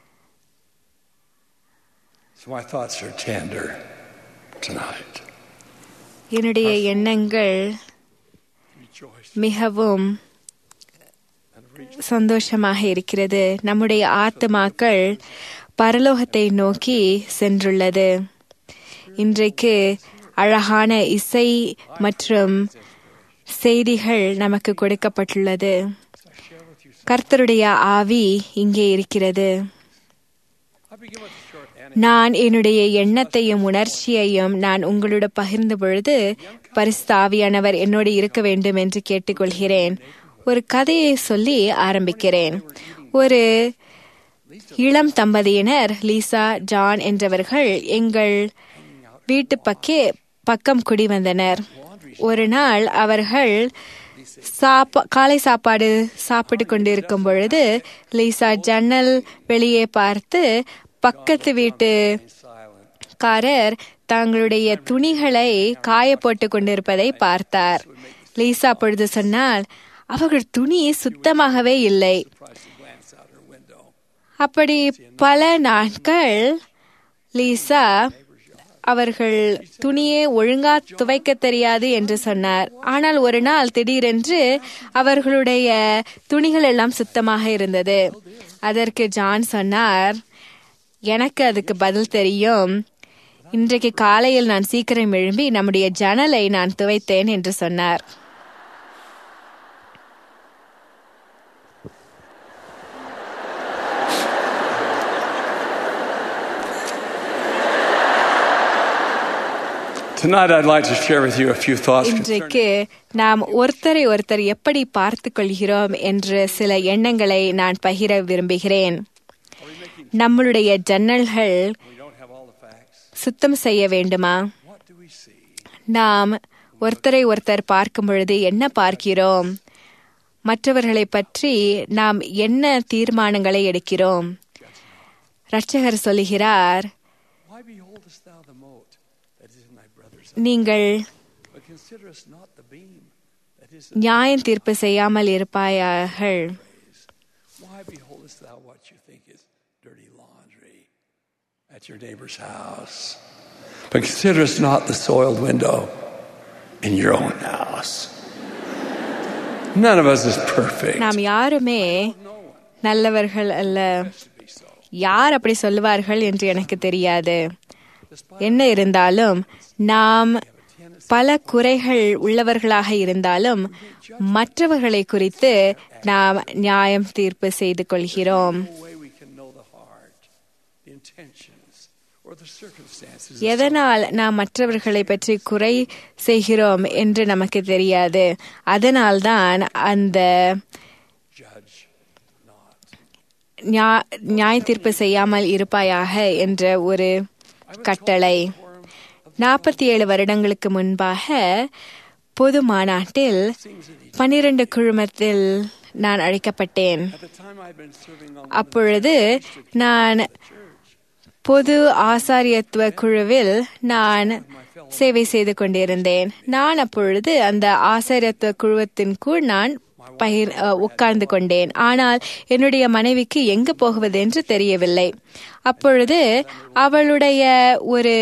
So my thoughts are tender tonight. என்னுடைய எண்ணங்கள் Rejoice மிகவும் and reach சந்தோஷமாக இருக்கிறது நம்முடைய ஆத்மாக்கள் பரலோகத்தை நோக்கி சென்றுள்ளது இன்றைக்கு அழகான இசை மற்றும் செய்திகள் நமக்கு கொடுக்கப்பட்டுள்ளது கர்த்தருடைய ஆவி இங்கே இருக்கிறது I begin with a short anecdote. நான் என்னுடைய எண்ணத்தையும் உணர்ச்சியையும் நான் உங்களோட பகிர்ந்த பொழுது பரிஸ்தாவியானவர் என்னோடு இருக்க வேண்டும் என்று கேட்டுக்கொள்கிறேன் ஒரு கதையை சொல்லி ஆரம்பிக்கிறேன் ஒரு இளம் தம்பதியினர் லீசா ஜான் என்றவர்கள் எங்கள் வீட்டு பக்கே பக்கம் குடி வந்தனர் ஒரு நாள் அவர்கள் சாப்பா காலை சாப்பாடு சாப்பிட்டு கொண்டிருக்கும் பொழுது லீசா ஜன்னல் வெளியே பார்த்து பக்கத்து வீட்டு Silent. காரர் தங்களுடைய துணிகளை காய போட்டு கொண்டிருப்பதை பார்த்தார் லீசா பொழுது சொன்னால் அவர்கள் துணி சுத்தமாகவே இல்லை Surprised to glance out her window. அப்படி பல நாட்கள் லீசா அவர்கள் துணியை ஒழுங்கா துவைக்க தெரியாது என்று சொன்னார் ஆனால் ஒரு நாள் திடீரென்று அவர்களுடைய துணிகள் எல்லாம் சுத்தமாக இருந்தது அதற்கு ஜான் சொன்னார் எனக்கு அதுக்கு பதில் தெரியும் இன்றைக்கு காலையில் நான் சீக்கிரம் எழும்பி நம்முடைய ஜன்னலை நான் துவைத்தேன் என்று சொன்னார் Tonight, I'd like to share with you a few thoughts concerning இன்றைக்கு நாம் ஒருத்தரை ஒருத்தர் எப்படி பார்த்து கொள்கிறோம் என்று சில எண்ணங்களை நான் பகிர விரும்புகிறேன் நம்மளுடைய ஜன்னல்கள் we don't have all the facts. சுத்தம் செய்ய வேண்டுமா What do we see? நாம் ஒருத்தரை ஒருத்தர் பார்க்கும் பொழுது என்ன பார்க்கிறோம் மற்றவர்களை பற்றி நாம் என்ன தீர்மானங்களை எடுக்கிறோம் ரட்சகர் சொல்லுகிறார் Why behold the Beholdest thou the mote that is in thy brother's eye? நீங்கள் But considerest not the beam that is நியாயம் தீர்ப்பு செய்யாமல் இருப்பாயார்கள் Why beholdest thou what you think is dirty laundry at your neighbor's house? But considerest not the soiled window in your own house. None of us is perfect. நாம் யாருமே நல்லவர்கள் அல்ல யார் அப்படி சொல்லுவார்கள் என்று எனக்கு தெரியாது என்ன இருந்தாலும் நாம் பல குறைகள் உள்ளவர்களாக இருந்தாலும் மற்றவர்களை குறித்து நாம் நியாயம் தீர்ப்பு செய்து கொள்கிறோம் No way we can know the heart, the intentions, or the circumstances. of எதனால் நாம் மற்றவர்களை பற்றி குறை செய்கிறோம் என்று நமக்கு தெரியாது அதனால்தான் அந்த judge not. நியா- நியாய தீர்ப்பு செய்யாமல் இருப்பாயாக என்ற ஒரு கட்டளை நாற்பத்தி ஏழு வருடங்களுக்கு முன்பாக பொது மாநாட்டில் பன்னிரண்டு குழுமத்தில் நான் அழைக்கப்பட்டேன் At the time I'd been serving on அப்பொழுது நான் பொது ஆசாரியத்துவ குழுவில் நான் சேவை செய்து கொண்டிருந்தேன் நான் அப்பொழுது அந்த ஆசாரியத்துவ குழுவத்தின்குள் நான் பகிர் அஹ், உட்கார்ந்து கொண்டேன் ஆனால் என்னுடைய மனைவிக்கு எங்கு போகுவது என்று தெரியவில்லை அப்பொழுது அவளுடைய ஒரு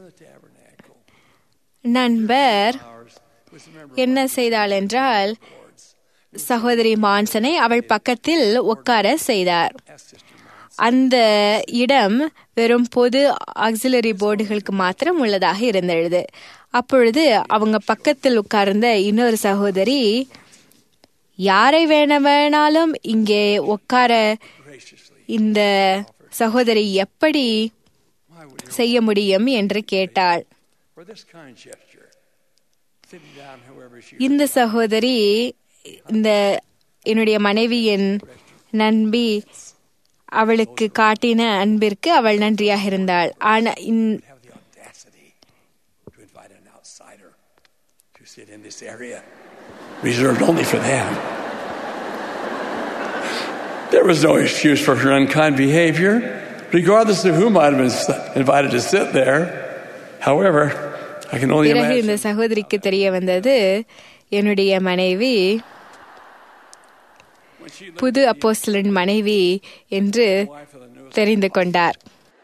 நண்பர் என்ன செய்தாள் என்றால் சகோதரி மான்சனை அவள் பக்கத்தில் உட்கார செய்தார் அந்த இடம் வெறும் பொது ஆக்சிலரி போர்டுகளுக்கு மாத்திரம் உள்ளதாக இருந்தது அப்பொழுது அவங்க பக்கத்தில் உட்கார்ந்த இன்னொரு சகோதரி யாரை வேண வேணாலும் இங்கே உட்கார இந்த சகோதரி எப்படி செய்ய முடியும் என்று கேட்டாள் for this kind gesture, sitting down however she இந்த சகோதரி இந்த என்னுடைய மனைவியின் நண்பி அவளுக்கு காட்டின அன்பிற்கு அவள் நன்றியாக இருந்தாள் ஆனா இந்- have the audacity to invite an outsider to sit in this area reserved only for them. There was no excuse for her unkind behavior, regardless of who might have been invited to sit there. However, I can only பிறகு இந்த imagine சகோதரிக்கு தெரிய வந்தது என்னுடைய மனைவி when she looked புது அப்போஸ்தலன் மனைவி என்று at the wife of the newest. தெரிந்து கொண்டார்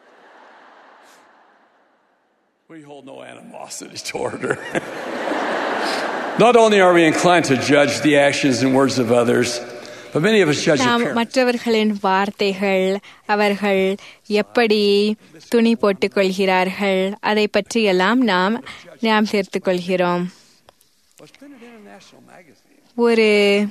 We hold no animosity toward her. Not only are we inclined to judge the actions and words of others, but many of us judge நாம் appearance. மற்றவர்களின் வார்த்தைகள் அவர்கள் எப்படி துணி போட்டுக் கொள்கிறார்கள் அதை பற்றியெல்லாம் நாம் நாம் தீர்த்து கொள்கிறோம் What's been an international magazine? ஒரு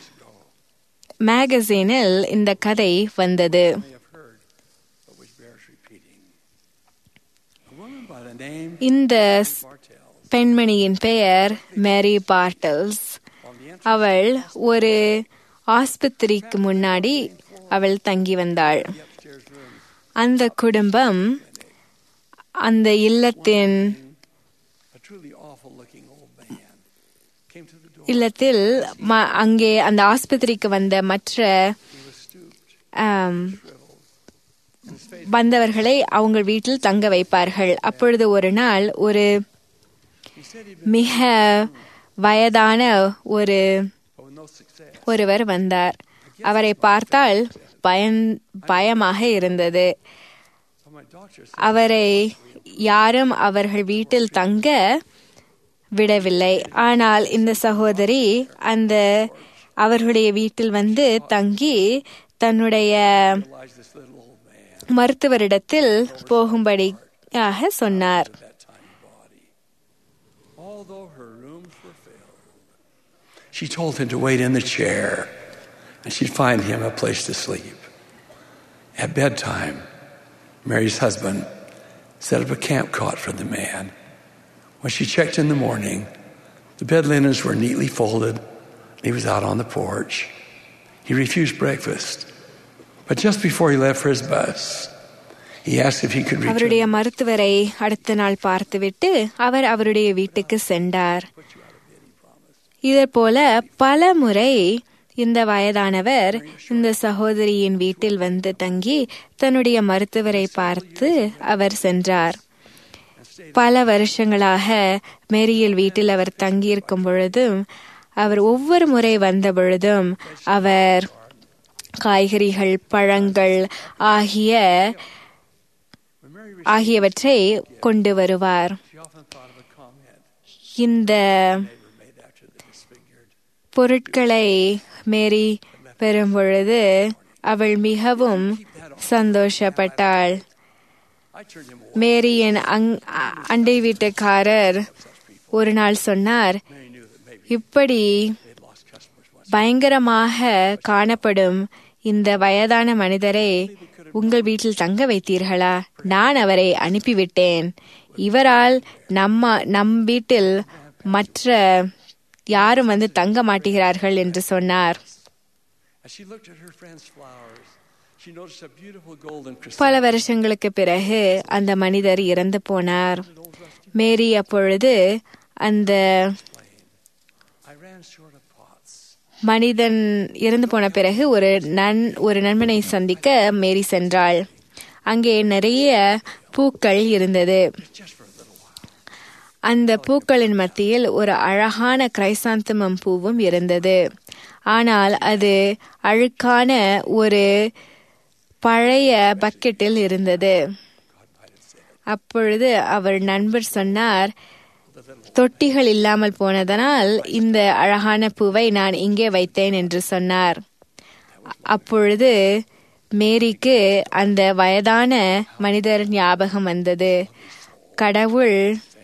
மேகசீனில் இந்த கதை வந்தது may have heard, but which bears repeating. A woman by the name இந்த Bartels பெண்மணியின் பெயர் மேரி பார்ட்டல்ஸ் on the entrance அவள் ஒரு ஆஸ்பத்திரிக்கு முன்னாடி அவள் தங்கி வந்தாள் of the upstairs room, அந்த குடும்பம் அந்த இல்லத்தின் a truly awful looking old man came to the door. இல்லத்தில் ம- அங்கே அந்த ஆஸ்பத்திரிக்கு வந்த மற்ற He was stooped, ஆம், shriveled, and his face வந்தவர்களை அவங்க வீட்டில் தங்க வைப்பார்கள் அப்பொழுது ஒரு நாள் ஒரு he said he'd been மிக வயதான ஒரு but with no success. ஒருவர் வந்தார் அவரை பார்த்தால் பயன் பயமாக இருந்தது But my doctor said அவரை யாரும் அவர்கள் வீட்டில் தங்க விடவில்லை ஆனால் இந்த சகோதரி அந்த அவர்களுடைய வீட்டில் வந்து தங்கி தன்னுடைய realized this little old man மருத்துவரிடத்தில் போகும்படியாக சொன்னார் with that tiny body. Although her rooms were filled, she told him to wait in the chair and she'd find him a place to sleep. At bedtime, Mary's husband set up a camp cot for the man. When she checked in the morning, the bed linens were neatly folded. He was out on the porch. He refused breakfast. But just before he left for his bus, he asked if he could return. அவருடைய மருத்துவரை அடுத்த நாள் பார்த்துவிட்டு அவர் அவருடைய வீட்டுக்கு சென்றார் இதே போல பல முறை இந்த வயதானவர் இந்த சகோதரியின் வீட்டில் வந்து தங்கி தன்னுடைய மருத்துவரை பார்த்து அவர் சென்றார் பல வருஷங்களாக மேரியில் வீட்டில் அவர் தங்கியிருக்கும் பொழுதும் அவர் ஒவ்வொரு முறை வந்த பொழுதும் அவர் காய்கறிகள் பழங்கள் ஆகிய When Mary received, ஆகியவற்றை கொண்டு வருவார் she often thought of a comment இந்த neighbor made after the disfigured. பொருட்களை மேரி பெறும்பொழுது அவள் மிகவும் சந்தோஷப்பட்டாள் I turned him away. மேரியின் அங் அ- அண்டை வீட்டுக்காரர் ஒரு நாள் சொன்னார் Mary knew that maybe இப்படி they'd lost customers once. பயங்கரமாக காணப்படும் இந்த வயதான மனிதரை உங்கள் வீட்டில் தங்க வைத்தீர்களா நான் அவரை அனுப்பிவிட்டேன் இவரால் நம்ம நம் வீட்டில் மற்ற யாரும் வந்து தங்க மாட்டுகிறார்கள் என்று சொன்னார் As she looked at her friend's flowers, she noticed a beautiful golden பல chrysanthemum. வருஷங்களுக்கு பிறகு அந்த மனிதர் இறந்து போனார் மேரி அப்பொழுது அந்த I ran short of pots. மனிதன் இறந்து போன பிறகு ஒரு நன் ஒரு நண்பனை சந்திக்க மேரி சென்றாள் அங்கே நிறைய பூக்கள் இருந்தது Just for a little while. அந்த பூக்களின் மத்தியில் ஒரு அழகான கிரைசாந்தமம் பூவும் இருந்தது ஆனால் அது அழுக்கான ஒரு பழைய பக்கெட்டில் இருந்தது அப்பொழுது அவர் நண்பர் சொன்னார் தொட்டிகள் இல்லாமல் போனதனால் இந்த அழகான பூவை நான் இங்கே வைத்தேன் என்று சொன்னார் அப்பொழுது மேரிக்கு அந்த வயதான மனிதர் ஞாபகம் வந்தது கடவுள்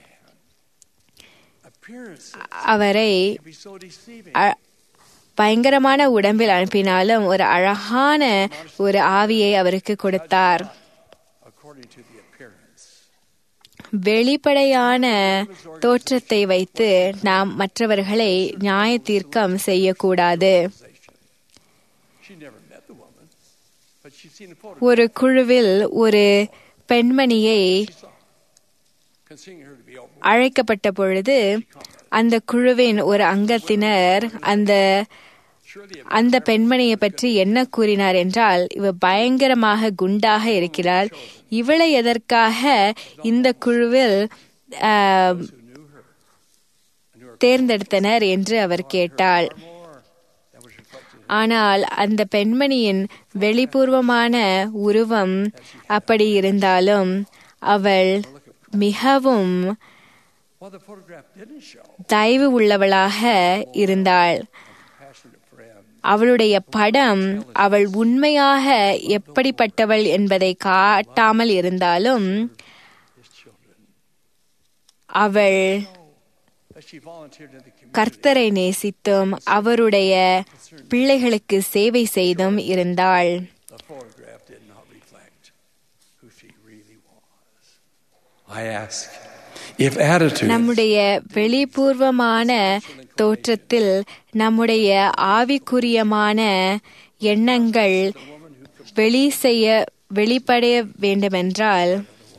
Appearance அவரை can be so deceiving. அ- பயங்கரமான உடம்பில் அனுப்பினாலும் ஒரு அழகான ஒரு ஆவியை அவருக்கு கொடுத்தார் according to the appearance. வெளிப்படையான தோற்றத்தை வைத்து நாம் மற்றவர்களை நியாய தீர்க்கம் செய்யக்கூடாது She never met the woman, but she'd seen a photo ஒரு குழுவில் ஒரு பெண்மணியை considering her to be over. அழைக்கப்பட்ட பொழுது அந்த குழுவின் ஒரு அங்கத்தினர் அந்த Surely a அந்த பெண்மணியை பற்றி என்ன கூறினார் என்றால் இவ பயங்கரமாக குண்டாக இருக்கிறாள் இவளை எதற்காக இந்த குழுவில் ஆஹ், தேர்ந்தெடுத்தனர் என்று அவர் கேட்டாள் more that was reflected ஆனால் அந்த பெண்மணியின் வெளிப்பூர்வமான உருவம் அப்படி இருந்தாலும் அவள் மிகவும் While the photograph didn't show தயவு உள்ளவளாக இருந்தாள் passionate friend, அவளுடைய படம் அவள் உண்மையாக எப்படிப்பட்டவள் என்பதை காட்டாமல் இருந்தாலும் his children, அவள் that she volunteered in the community. கர்த்தரை நேசித்தும் அவருடைய பிள்ளைகளுக்கு சேவை செய்தும் இருந்தாள் The photograph did not reflect who she really was. I ask if attitude நம்முடைய வெளிப்பூர்வமான தோற்றத்தில் நம்முடைய ஆவிக்குரியமான எண்ணங்கள் வெளி செய்ய வெளிப்படைய வேண்டுமென்றால்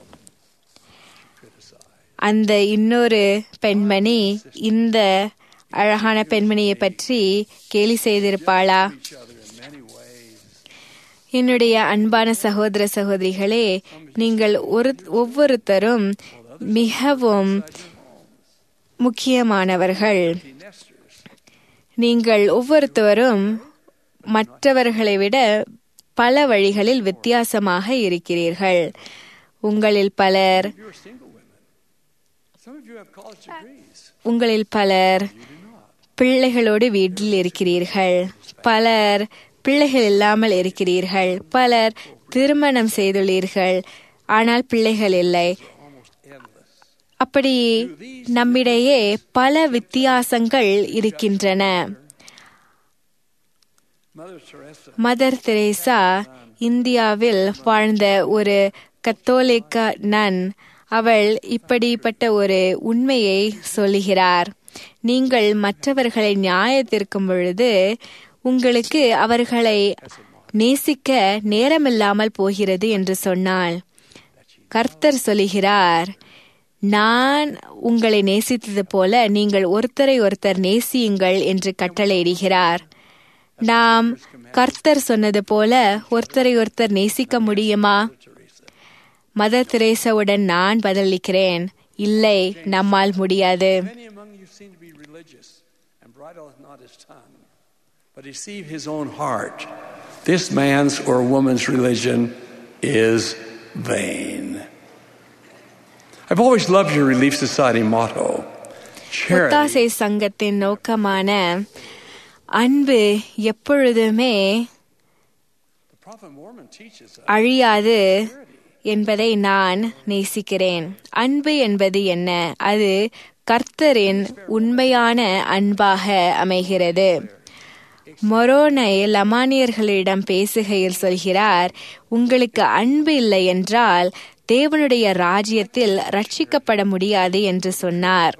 அந்த இன்னொரு பெண்மணி இந்த அழகான பெண்மணியை பற்றி கேலி செய்திருப்பாளா each other in many ways. என்னுடைய அன்பான சகோதர சகோதரிகளே நீங்கள் ஒரு ஒவ்வொருத்தரும் மிகவும் முக்கியமானவர்கள் The nesters, நீங்கள் ஒவ்வொருத்தரும் மற்றவர்களை விட பல வழிகளில் வித்தியாசமாக இருக்கிறீர்கள் உங்களில் பலர் you're single women. Some of you have college degrees. உங்களில் பலர் பிள்ளைகளோடு வீட்டில் இருக்கிறீர்கள் பலர் பிள்ளைகள் இல்லாமல் இருக்கிறீர்கள் பலர் திருமணம் செய்துள்ளீர்கள் ஆனால் பிள்ளைகள் இல்லை அப்படி நம்மிடையே பல வித்தியாசங்கள் இருக்கின்றன Mother Teresa மதர் தெரேசா இந்தியாவில் வாழ்ந்த ஒரு கத்தோலிக்க நன் அவள் இப்படிப்பட்ட ஒரு உண்மையை சொல்லுகிறார் நீங்கள் மற்றவர்களை நியாயத்திற்கும் பொழுது உங்களுக்கு அவர்களை நேசிக்க நேரமில்லாமல் போகிறது என்று சொன்னாள் கர்த்தர் சொல்லுகிறார் நான் உங்களை நேசித்தது போல நீங்கள் ஒருத்தரை ஒருத்தர் நேசியுங்கள் என்று கட்டளையிடுகிறார் நாம் கர்த்தர் சொன்னது போல ஒருத்தரை ஒருத்தர் நேசிக்க முடியுமா மதர் தெரேசாவுடன் நான் பதிலளிக்கிறேன் இல்லை நம்மால் முடியாது Many among you seem to be religious, and bridleth not his tongue, but deceive his own heart. This man's or woman's religion is vain. I've always loved your Relief Society motto charity. ஒத்தாசை சங்கத்தின் நோக்கமான அன்பு எப்பொழுதுமே The Prophet Mormon teaches us அழியாது என்பதை நான் நேசிக்கிறேன் அன்பு என்பது என்ன அது கர்த்தரின் உண்மையான அன்பாக அமைகிறது மொரோனை லமானியர்களிடம் பேசுகையில் சொல்கிறார் உங்களுக்கு அன்பு இல்லை என்றால் தேவனுடைய ராஜ்யத்தில் ரட்சிக்கப்பட முடியாது என்று சொன்னார்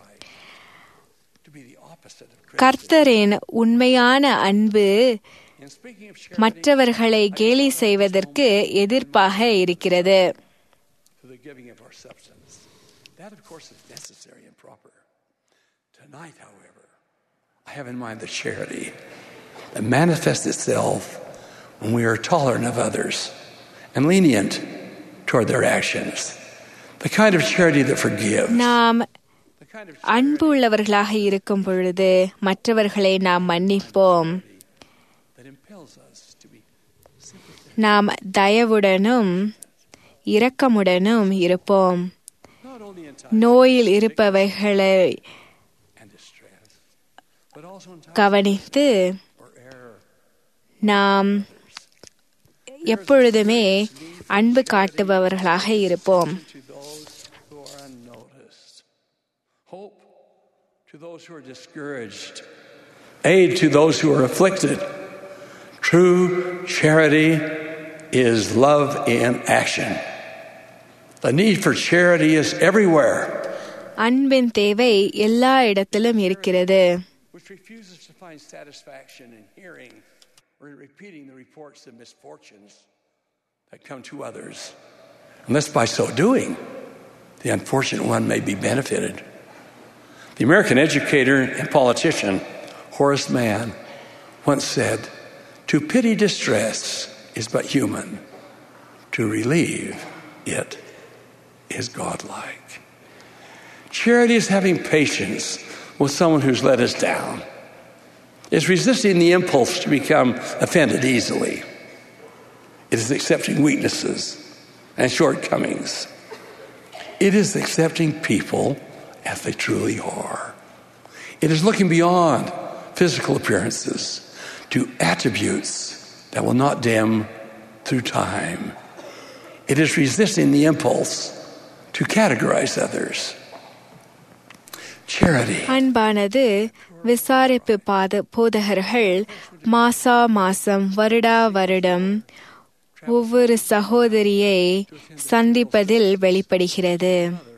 to be the opposite of Christian. கர்த்தரின் உண்மையான அன்பு And speaking of charity, மற்றவர்களை கேலி செய்வதற்கு எதிர்ப்பாக இருக்கிறது to the giving of our substance. That, of course, is necessary and proper. Tonight, however, I have in mind the charity that manifests itself when we are tolerant of others and lenient toward their actions. The kind of charity that forgives. நாம் The kind of அன்பு உள்ளவர்களாக இருக்கும் பொழுது மற்றவர்களை நாம் மன்னிப்போம் that impels us to be sympathetic, நாம் தயவுடனும் இரக்கமுடனும் இருப்போம் not only in times நோயில் இருப்பவைகளை and distress, but also in times கவனித்து or error. நாம் எப்பொழுதுமே அன்பு காட்டுபவர்களாக இருப்போம் to those who are unnoticed, hope to those who are discouraged, aid to those who are afflicted. True charity is love in action. The need for charity is everywhere, அன்பின் தேவை எல்லா இடத்திலும் இருக்கிறது which refuses to find satisfaction in hearing or in repeating the reports of misfortunes that come to others, unless by so doing, the unfortunate one may be benefited. The American educator and politician Horace Mann once said, To pity distress is but human, to relieve it is godlike. Charity is having patience with someone who's let us down. It's resisting the impulse to become offended easily. It is accepting weaknesses and shortcomings. It is accepting people as they truly are. It is looking beyond physical appearances to attributes that will not dim through time. It is resisting the impulse to categorize others. Charity. அன்பானது விசாரிப்பு பாத போதகர்கள் மாசா மாசம் வருடா வருடம் ஒவ்வொரு சகோதரியை சந்திப்பதில் வெளிப்படுகிறது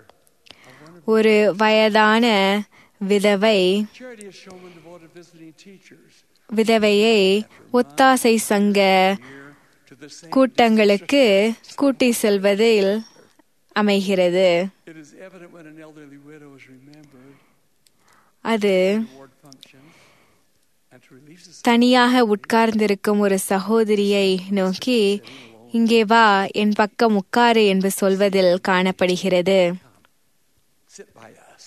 ஒரு வயதான விதவை Charity is shown when devoted visiting teachers விதவையை ஒத்தாசை சங்க to the same. கூட்டங்களுக்கு கூட்டி செல்வதில் அமைகிறது It is evident when an elderly widow is remembered அது ward function and to relieve society. தனியாக உட்கார்ந்திருக்கும் ஒரு சகோதரியை நோக்கி இங்கே வா என் பக்கம் உட்காரு என்று சொல்வதில் காணப்படுகிறது Sit by us.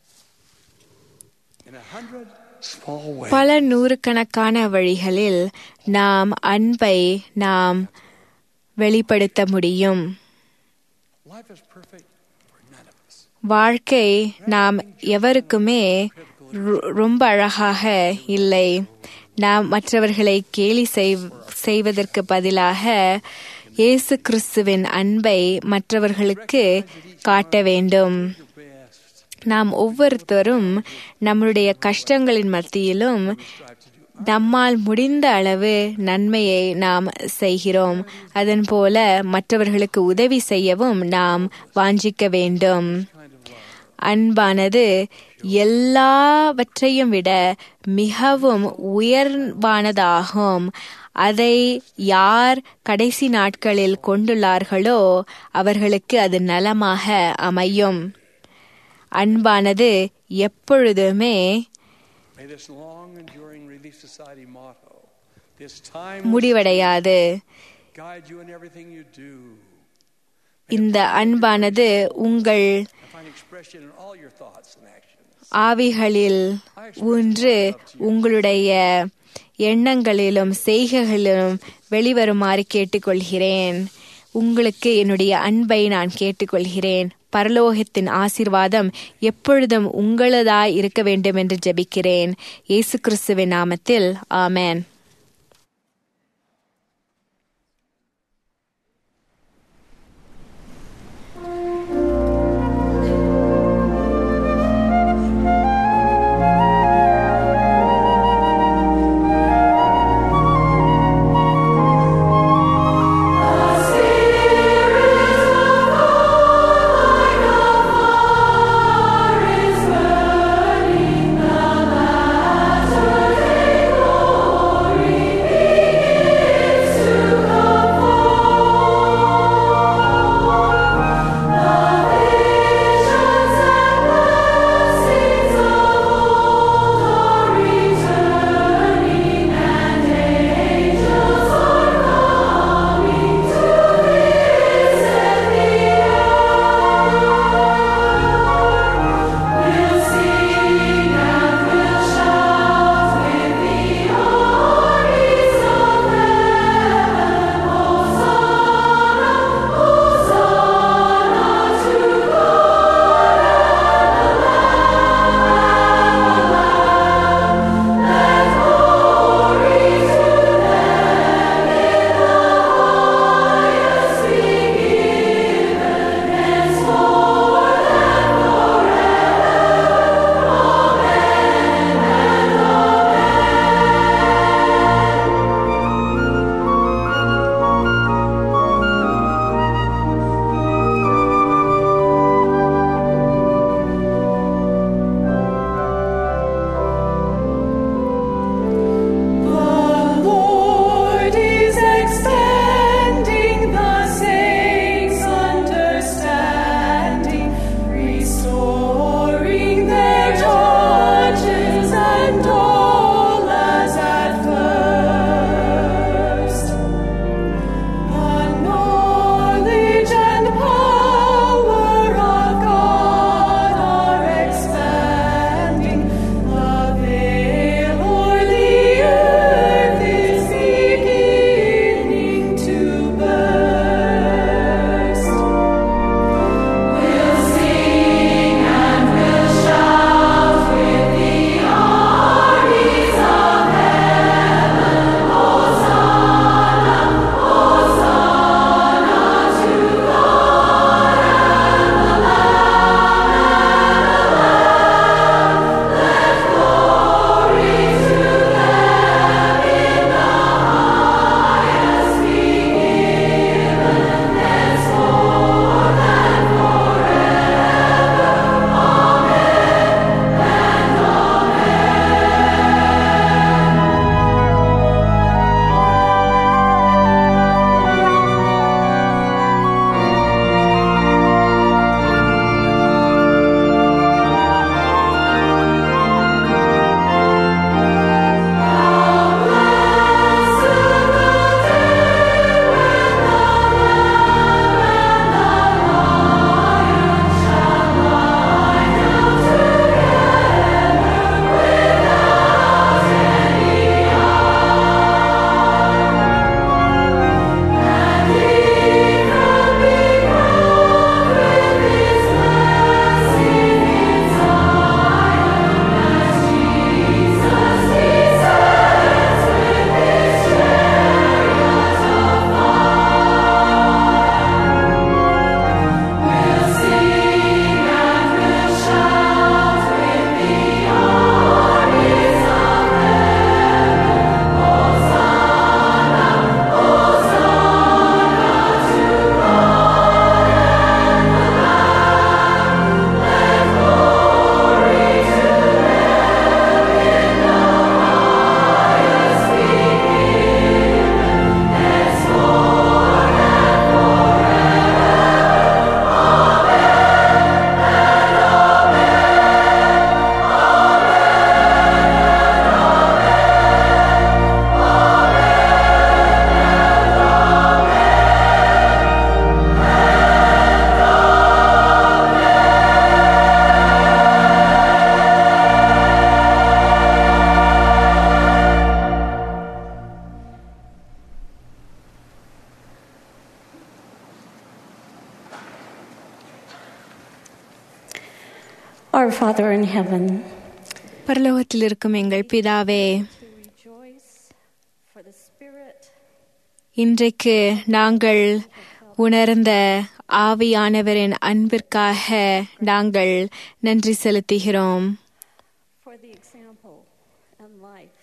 In a hundred small ways. பல நூறுக்கணக்கான வழிகளில் நாம் அன்பை நாம் வெளிப்படுத்த முடியும் Life is perfect for none of us. வாழ்க்கை நாம் எவருக்குமே ரொ- ரொம்ப அழகாக இல்லை நாம் மற்றவர்களை கேலி செய்- செய்வதற்கு பதிலாக இயேசு கிறிஸ்துவின் அன்பை மற்றவர்களுக்கு காட்ட வேண்டும் நாம் ஒவ்வொருத்தரும் நம்முடைய கஷ்டங்களின் மத்தியிலும் நம்மால் முடிந்த அளவு நன்மையை நாம் செய்கிறோம் அதன் போல மற்றவர்களுக்கு உதவி செய்யவும் நாம் வாஞ்சிக்க வேண்டும் அன்பானது எல்லாவற்றையும் விட மிகவும் உயர்வானதாகும் அதை யார் கடைசி நாட்களில் கொண்டுள்ளார்களோ அவர்களுக்கு அது நலமாக அமையும் அன்பானது எப்பொழுதுமே May this long enduring Relief Society motto, this time முடிவடையாது guide you in everything you do. இந்த அன்பானது உங்கள் Find expression in all your thoughts and actions. ஆவிகளில் ஒன்று உங்களுடைய எண்ணங்களிலும் செய்கைகளிலும் வெளிவருமாறு கேட்டுக்கொள்கிறேன் உங்களுக்கு என்னுடைய அன்பை நான் கேட்டுக்கொள்கிறேன் பரலோகத்தின் ஆசீர்வாதம் எப்பொழுதும் உங்களதாய் இருக்க வேண்டும் என்று ஜெபிக்கிறேன் இயேசு கிறிஸ்துவின் நாமத்தில் ஆமென் Is burning the master, take glory. Our Father in heaven, பரலோகத்தில் இருக்கும் எங்கள் பிதாவே to rejoice for the Spirit இன்றைக்கு நாங்கள் உணர்ந்த ஆவியானவரின் அன்பிற்காக நாங்கள் நன்றி செலுத்துகிறோம் for the example and life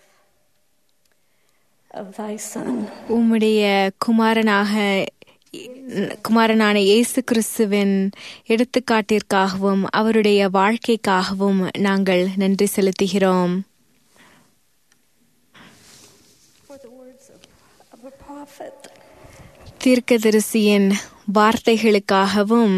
of thy Son. உம்முடைய குமாரனாக குமாரனான இயேசு கிறிஸ்துவின் எடுத்துக்காட்டிற்காகவும் அவருடைய வாழ்க்கைக்காகவும் நாங்கள் நன்றி செலுத்துகிறோம் For the words of, of a prophet தீர்க்கதரிசியின் வார்த்தைகளுக்காகவும்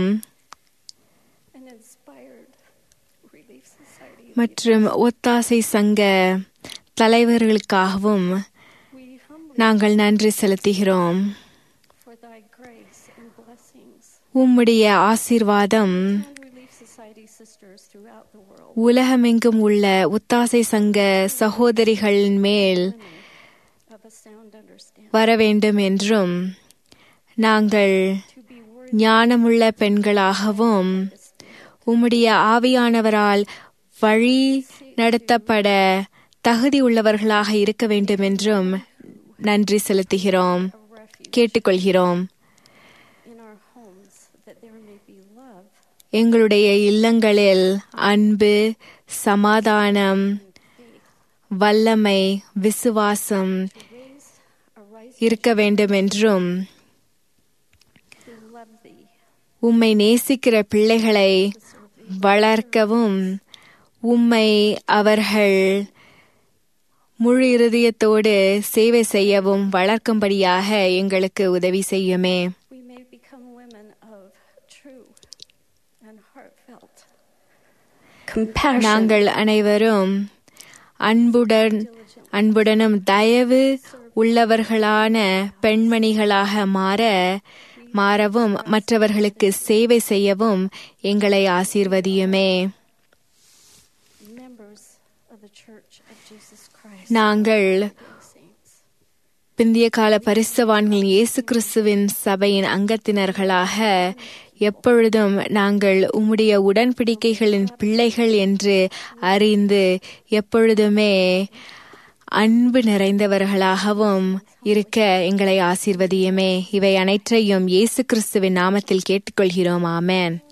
and inspired Relief Society. மற்றும் ஒத்தாசை சங்க தலைவர்களுக்காகவும் We humbly நாங்கள் நன்றி செலுத்துகிறோம் for thy grace and blessings உம்முடைய ஆசீர்வாதம் and Relief Society sisters throughout the world. உலகமெங்கும் உள்ள ஒத்தாசை சங்க சகோதரிகளின் மேல் Of a sound understanding. வர வேண்டும் என்றும் நாங்கள் To be worthy ஞானமுள்ள பெண்களாகவும் உம்முடைய ஆவியானவரால் வழி நடத்தப்பட தகுதி உள்ளவர்களாக இருக்க வேண்டும் என்றும் நன்றி செலுத்துகிறோம் of refuge கேட்டுக்கொள்கிறோம் in our homes that there may be love எங்களுடைய இல்லங்களில் அன்பு சமாதானம் வல்லமை விசுவாசம் raise a rise இருக்க வேண்டும் என்றும் to love thee உம்மை நேசிக்கிற பிள்ளைகளை வளர்க்கவும் உம்மை அவர்கள் முழு இருதயத்தோடு சேவை செய்யவும் வளர்க்கும்படியாக எங்களுக்கு உதவி செய்யுமே we may become women of true and heartfelt compassion நாங்கள் அனைவரும் அன்புடன் அன்புடனும் தயவு உள்ளவர்களான பெண்மணிகளாக மாற மாறவும் மற்றவர்களுக்கு சேவை செய்யவும் எங்களை ஆசீர்வதியுமே members of the Church of Jesus Christ நாங்கள் saints பிந்திய கால பரிசுத்தவான்கள் இயேசு கிறிஸ்துவின் சபையின் அங்கத்தினர்களாக எப்பொழுதும் நாங்கள் உம்முடைய உடன்படிக்கைகளின் பிள்ளைகள் என்று அறிந்து எப்பொழுதுமே அன்பு நிறைந்தவர்களாகவும் இருக்க எங்களை ஆசீர்வதியுமே இவை அனைத்தையும் இயேசு கிறிஸ்துவின் நாமத்தில் கேட்டுக்கொள்கிறோம் ஆமென்